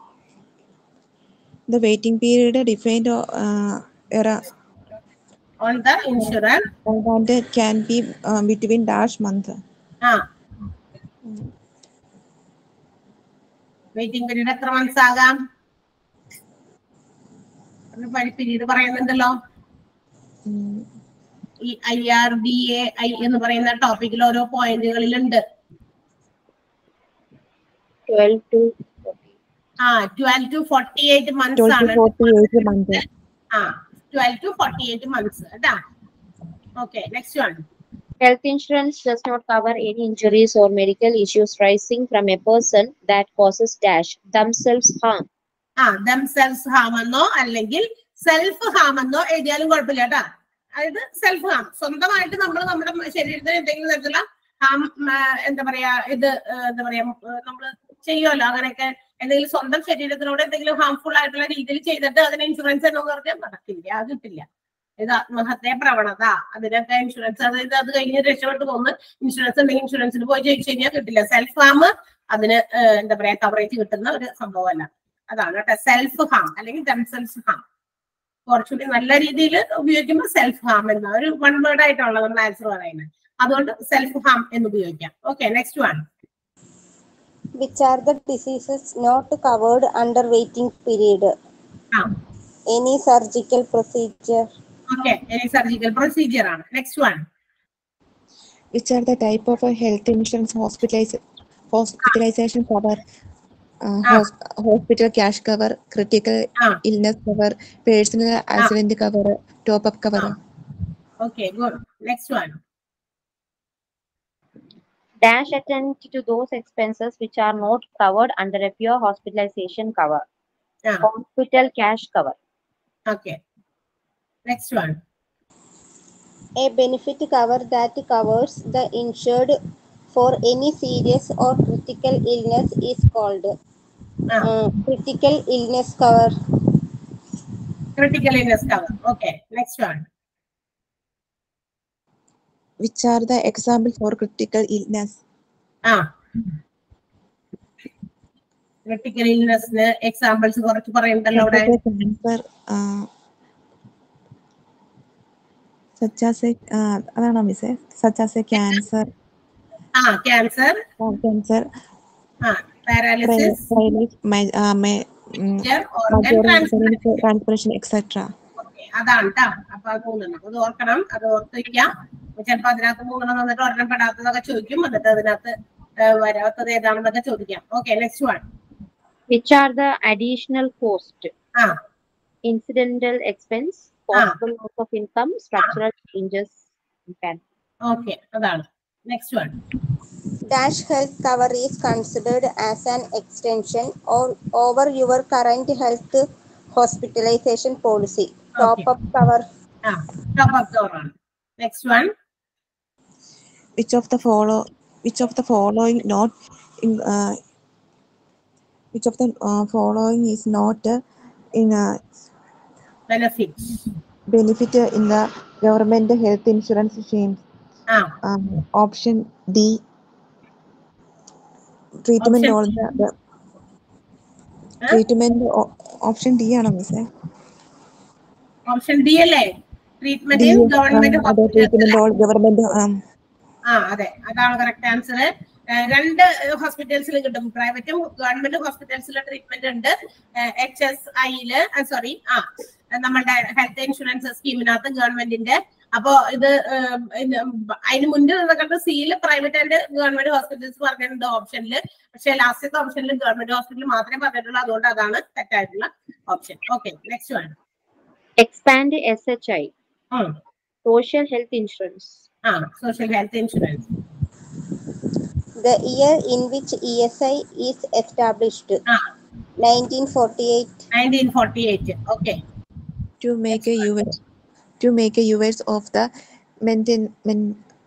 the waiting period defined uh, era on the insurance and it can be uh, between dash month. ആ waiting period എത്ര months ആകാം period പറയുന്നുണ്ടല്ലോ Mm, ഈ I R D A I എന്ന് പറയുന്ന ടോപ്പിക്കിൽ ഓരോ പോയിന്റുകളിലുണ്ട് 12 to 14. ആ twelve to forty eight months 12 ആണ് to 48 month. ആ twelve to forty eight months കേട്ടാ okay next one Health insurance does not cover any injuries or medical issues rising from a person that causes dash themselves harm ആ dum self harm എന്നോ അല്ലെങ്കിൽ self harm എന്നോ എഴുതിയാലും കുഴപ്പമില്ല കേട്ടാ അതായത് self harm സ്വന്തമായിട്ട് നമ്മൾ നമ്മുടെ ശരീരത്തിന് എന്തെങ്കിലും തരത്തിലുള്ള ഹാം എന്താ പറയാ ഇത് ആ, എന്താ പറയാ നമ്മൾ ചെയ്യുമല്ലോ അങ്ങനെയൊക്കെ എന്തെങ്കിലും സ്വന്തം ശരീരത്തിനോട് എന്തെങ്കിലും ഹാംഫുൾ ആയിട്ടുള്ള രീതിയിൽ ചെയ്തിട്ട് അതിന് ഇൻഷുറൻസ് എന്ന് പറഞ്ഞാൽ നടക്കില്ല അത് കിട്ടില്ല ഇത് ആത്മഹത്യ പ്രവണത അതിനൊക്കെ ഇൻഷുറൻസ് അതായത് അത് കഴിഞ്ഞ് രക്ഷപ്പെട്ട് പോകുന്ന ഇൻഷുറൻസ് ഉണ്ടെങ്കിൽ ഇൻഷുറൻസിന് പോയി ചോദിച്ചു കഴിഞ്ഞാൽ കിട്ടില്ല സെൽഫ് ഹാം അതിന് ആ, എന്താ പറയാ കവറേജ് കിട്ടുന്ന ഒരു സംഭവമല്ല അതാണ് കേട്ടോ സെൽഫ് ഹാം അല്ലെങ്കിൽ ദംസെൽഫ് ഹാം കുറച്ചുകൂടി നല്ല രീതിയിൽ ഉപയോഗിക്കുമ്പോൾ സെൽഫ് ഹാം എന്ന ഒരു വൺ വേർഡ് ആയിട്ടുള്ള നമ്മൾ ആൻസർ പറയുന്നത് അതുകൊണ്ട് സെൽഫ് ഹാം എന്ന് ഉപയോഗിക്കാം okay next one Which are the diseases not covered under waiting period? ആ Any surgical procedure? Okay surgical procedure ആണ് next one Which are the type of uh, health insurance hospitaliz- hospitalization cover? Uh, Ah. hos- hospital cash cover, critical Ah. illness cover, personal accident cover, top up cover. Ah. Okay good next one Dash attend to those expenses which are not covered under a pure hospitalization cover. ആ Hospital cash cover. Okay next one A benefit cover that covers the insured for any serious or critical illness is called ആ uh, critical illness cover. Critical illness cover okay next one Which are the example for critical illness? ആ critical ഇൽനെസ്സിന് examples കുറച്ച് പറയുന്നുണ്ടല്ലോ അവിടെ Cancer, uh, such as a, uh, അതാണോ മിസ്സേ such as a cancer, ആ cancer cancer, ആ paralysis paralysis, ma- uh, ma- mm, organ major transplant transplantation, etc. Okay അതാണ് ട്ടോ അപ്പൊ അത് മൂന്നെണ്ണം അത് ഓർക്കണം അത് ഓർത്ത് വെക്കാം ചിലപ്പോ അതിനകത്ത് മൂന്നെണ്ണം വന്നിട്ട് ഒരെണ്ണം പെടാത്തതൊക്കെ ചോദിക്കും എന്നിട്ട് അതിനകത്ത് ആ, വരാത്തത് ഏതാണെന്നൊക്കെ ചോദിക്കാം okay next one Which are the additional cost? ആ Incidental expense, possible loss of income, structural changes. impact. Okay അതാണ് next one Dash health cover is considered as an extension or over your current health hospitalization policy. Top Okay. up cover. ആ top up കവറാണ് next one Which of the follow, which of the following not in, uh, which of the uh, following is not uh, in a benefit benefit in the government health insurance schemes? ആ Um, option D. Treatment Option all the, the Huh? treatment o- option D ആണോ മിസ്സേ option D അല്ലേ treatment D in ആ, government അതെ treatment all government ആ അതെ അതാണ് correct answer രണ്ട് ഹോസ്പിറ്റൽസിലും കിട്ടും പ്രൈവറ്റും ഗവൺമെന്റ് ഹോസ്പിറ്റൽസിലും ട്രീറ്റ്മെന്റ് ഉണ്ട് എച്ച് എസ് ഐയില് സോറി ആ നമ്മളുടെ ഹെൽത്ത് ഇൻഷുറൻസ് സ്കീമിനകത്ത് ഗവൺമെന്റിന്റെ അപ്പോ ഇത് ഏം, ഇത് അതിന് മുന്നിൽ നിന്നൊക്കെ സിയില് പ്രൈവറ്റ് ആൻഡ് ഗവൺമെന്റ് ഹോസ്പിറ്റൽസ് പറഞ്ഞിട്ടുണ്ട് ഓപ്ഷനിൽ പക്ഷെ ലാസ്റ്റത്തെ ഓപ്ഷനിൽ ഗവൺമെന്റ് ഹോസ്പിറ്റൽ മാത്രമേ പറഞ്ഞിട്ടുള്ളൂ അതുകൊണ്ട് അതാണ് തെറ്റായിട്ടുള്ള option okay next one Expand SHI, social health insurance. ആ social health insurance The year in which ESI is established. ആ 1948. Nineteen forty eight okay to make a use to make a use of the maintain, main,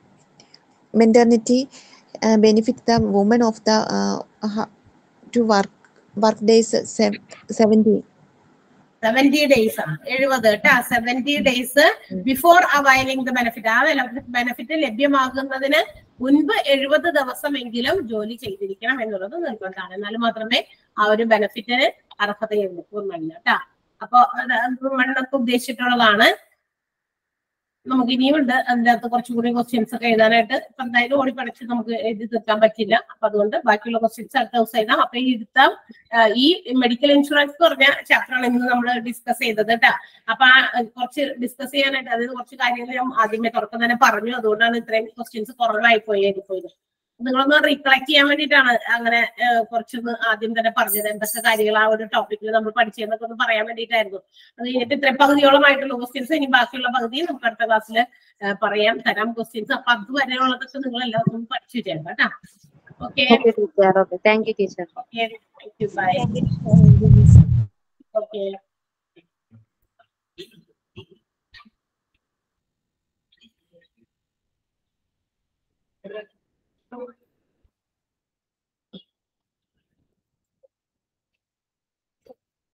maternity uh, benefit the woman of the uh, ha- to work work days sev- 70 seventy days ആണ് എഴുപത് കേട്ടാ seventy days before availing the benefit ആ benefit ലഭ്യമാകുന്നതിന് മുൻപ് എഴുപത് ദിവസമെങ്കിലും ജോലി ചെയ്തിരിക്കണം എന്നുള്ളത് നിർബന്ധമാണ് എന്നാൽ മാത്രമേ ആ ഒരു ബെനിഫിറ്റിന് അർഹതയുള്ളൂ വുമണിന് കേട്ടാ അപ്പൊ വുമണിനൊക്കെ ഉദ്ദേശിച്ചിട്ടുള്ളതാണ് നമുക്ക് ഇനിയുമുണ്ട് അതിന്റെ അകത്ത് കുറച്ചും കൂടി ക്വസ്റ്റ്യൻസ് ഒക്കെ എഴുതാനായിട്ട് ഇപ്പൊ എന്തായാലും ഓടി പഠിച്ച് നമുക്ക് എഴുതി തീർക്കാൻ പറ്റില്ല അപ്പൊ അതുകൊണ്ട് ബാക്കിയുള്ള ക്വസ്റ്റ്യൻസ് അടുത്ത ദിവസം എഴുതാം അപ്പൊ ഈ ഇരുത്താം ആഹ് ഈ മെഡിക്കൽ ഇൻഷുറൻസ് എന്ന് പറഞ്ഞ ചാപ്റ്ററാണ് ഇന്ന് നമ്മൾ ഡിസ്കസ് ചെയ്തത് കേട്ടാ അപ്പൊ ആ അഹ് കുറച്ച് ഡിസ്കസ് ചെയ്യാനായിട്ട് അതായത് കുറച്ച് കാര്യങ്ങൾ ഞാൻ ആദ്യമേ തുറക്കം തന്നെ പറഞ്ഞു അതുകൊണ്ടാണ് ഇത്രയും ക്വസ്റ്റ്യൻസ് കുറവായി പോയി പോയത് നിങ്ങളൊന്ന് റീകളക്ട് ചെയ്യാൻ വേണ്ടിയിട്ടാണ് അങ്ങനെ ആഹ് കുറച്ചൊന്ന് ആദ്യം തന്നെ പറഞ്ഞത് എന്തൊക്കെ കാര്യങ്ങൾ ആ ഒരു ടോപ്പിക്കിൽ നമ്മൾ പഠിച്ചതെന്നൊക്കെ ഒന്ന് പറയാൻ വേണ്ടിയിട്ടായിരുന്നു അത് കഴിഞ്ഞിട്ട് ഇത്രയും പകുതിയോളമായിട്ടുള്ള ക്വസ്റ്റ്യൻസ് ഇനി ബാക്കിയുള്ള പകുതി നമുക്ക് അടുത്ത ക്ലാസ്സിൽ പറയാം തരാം ക്വസ്റ്റ്യൻസ് അപ്പൊ അതുവരെയുള്ളതൊക്കെ നിങ്ങൾ എല്ലാവർക്കും പഠിച്ചു വെച്ചേക്കാം കേട്ടാ okay Okay, teacher. Okay, thank you, teacher. Thank you bye Thank you, miss. Okay.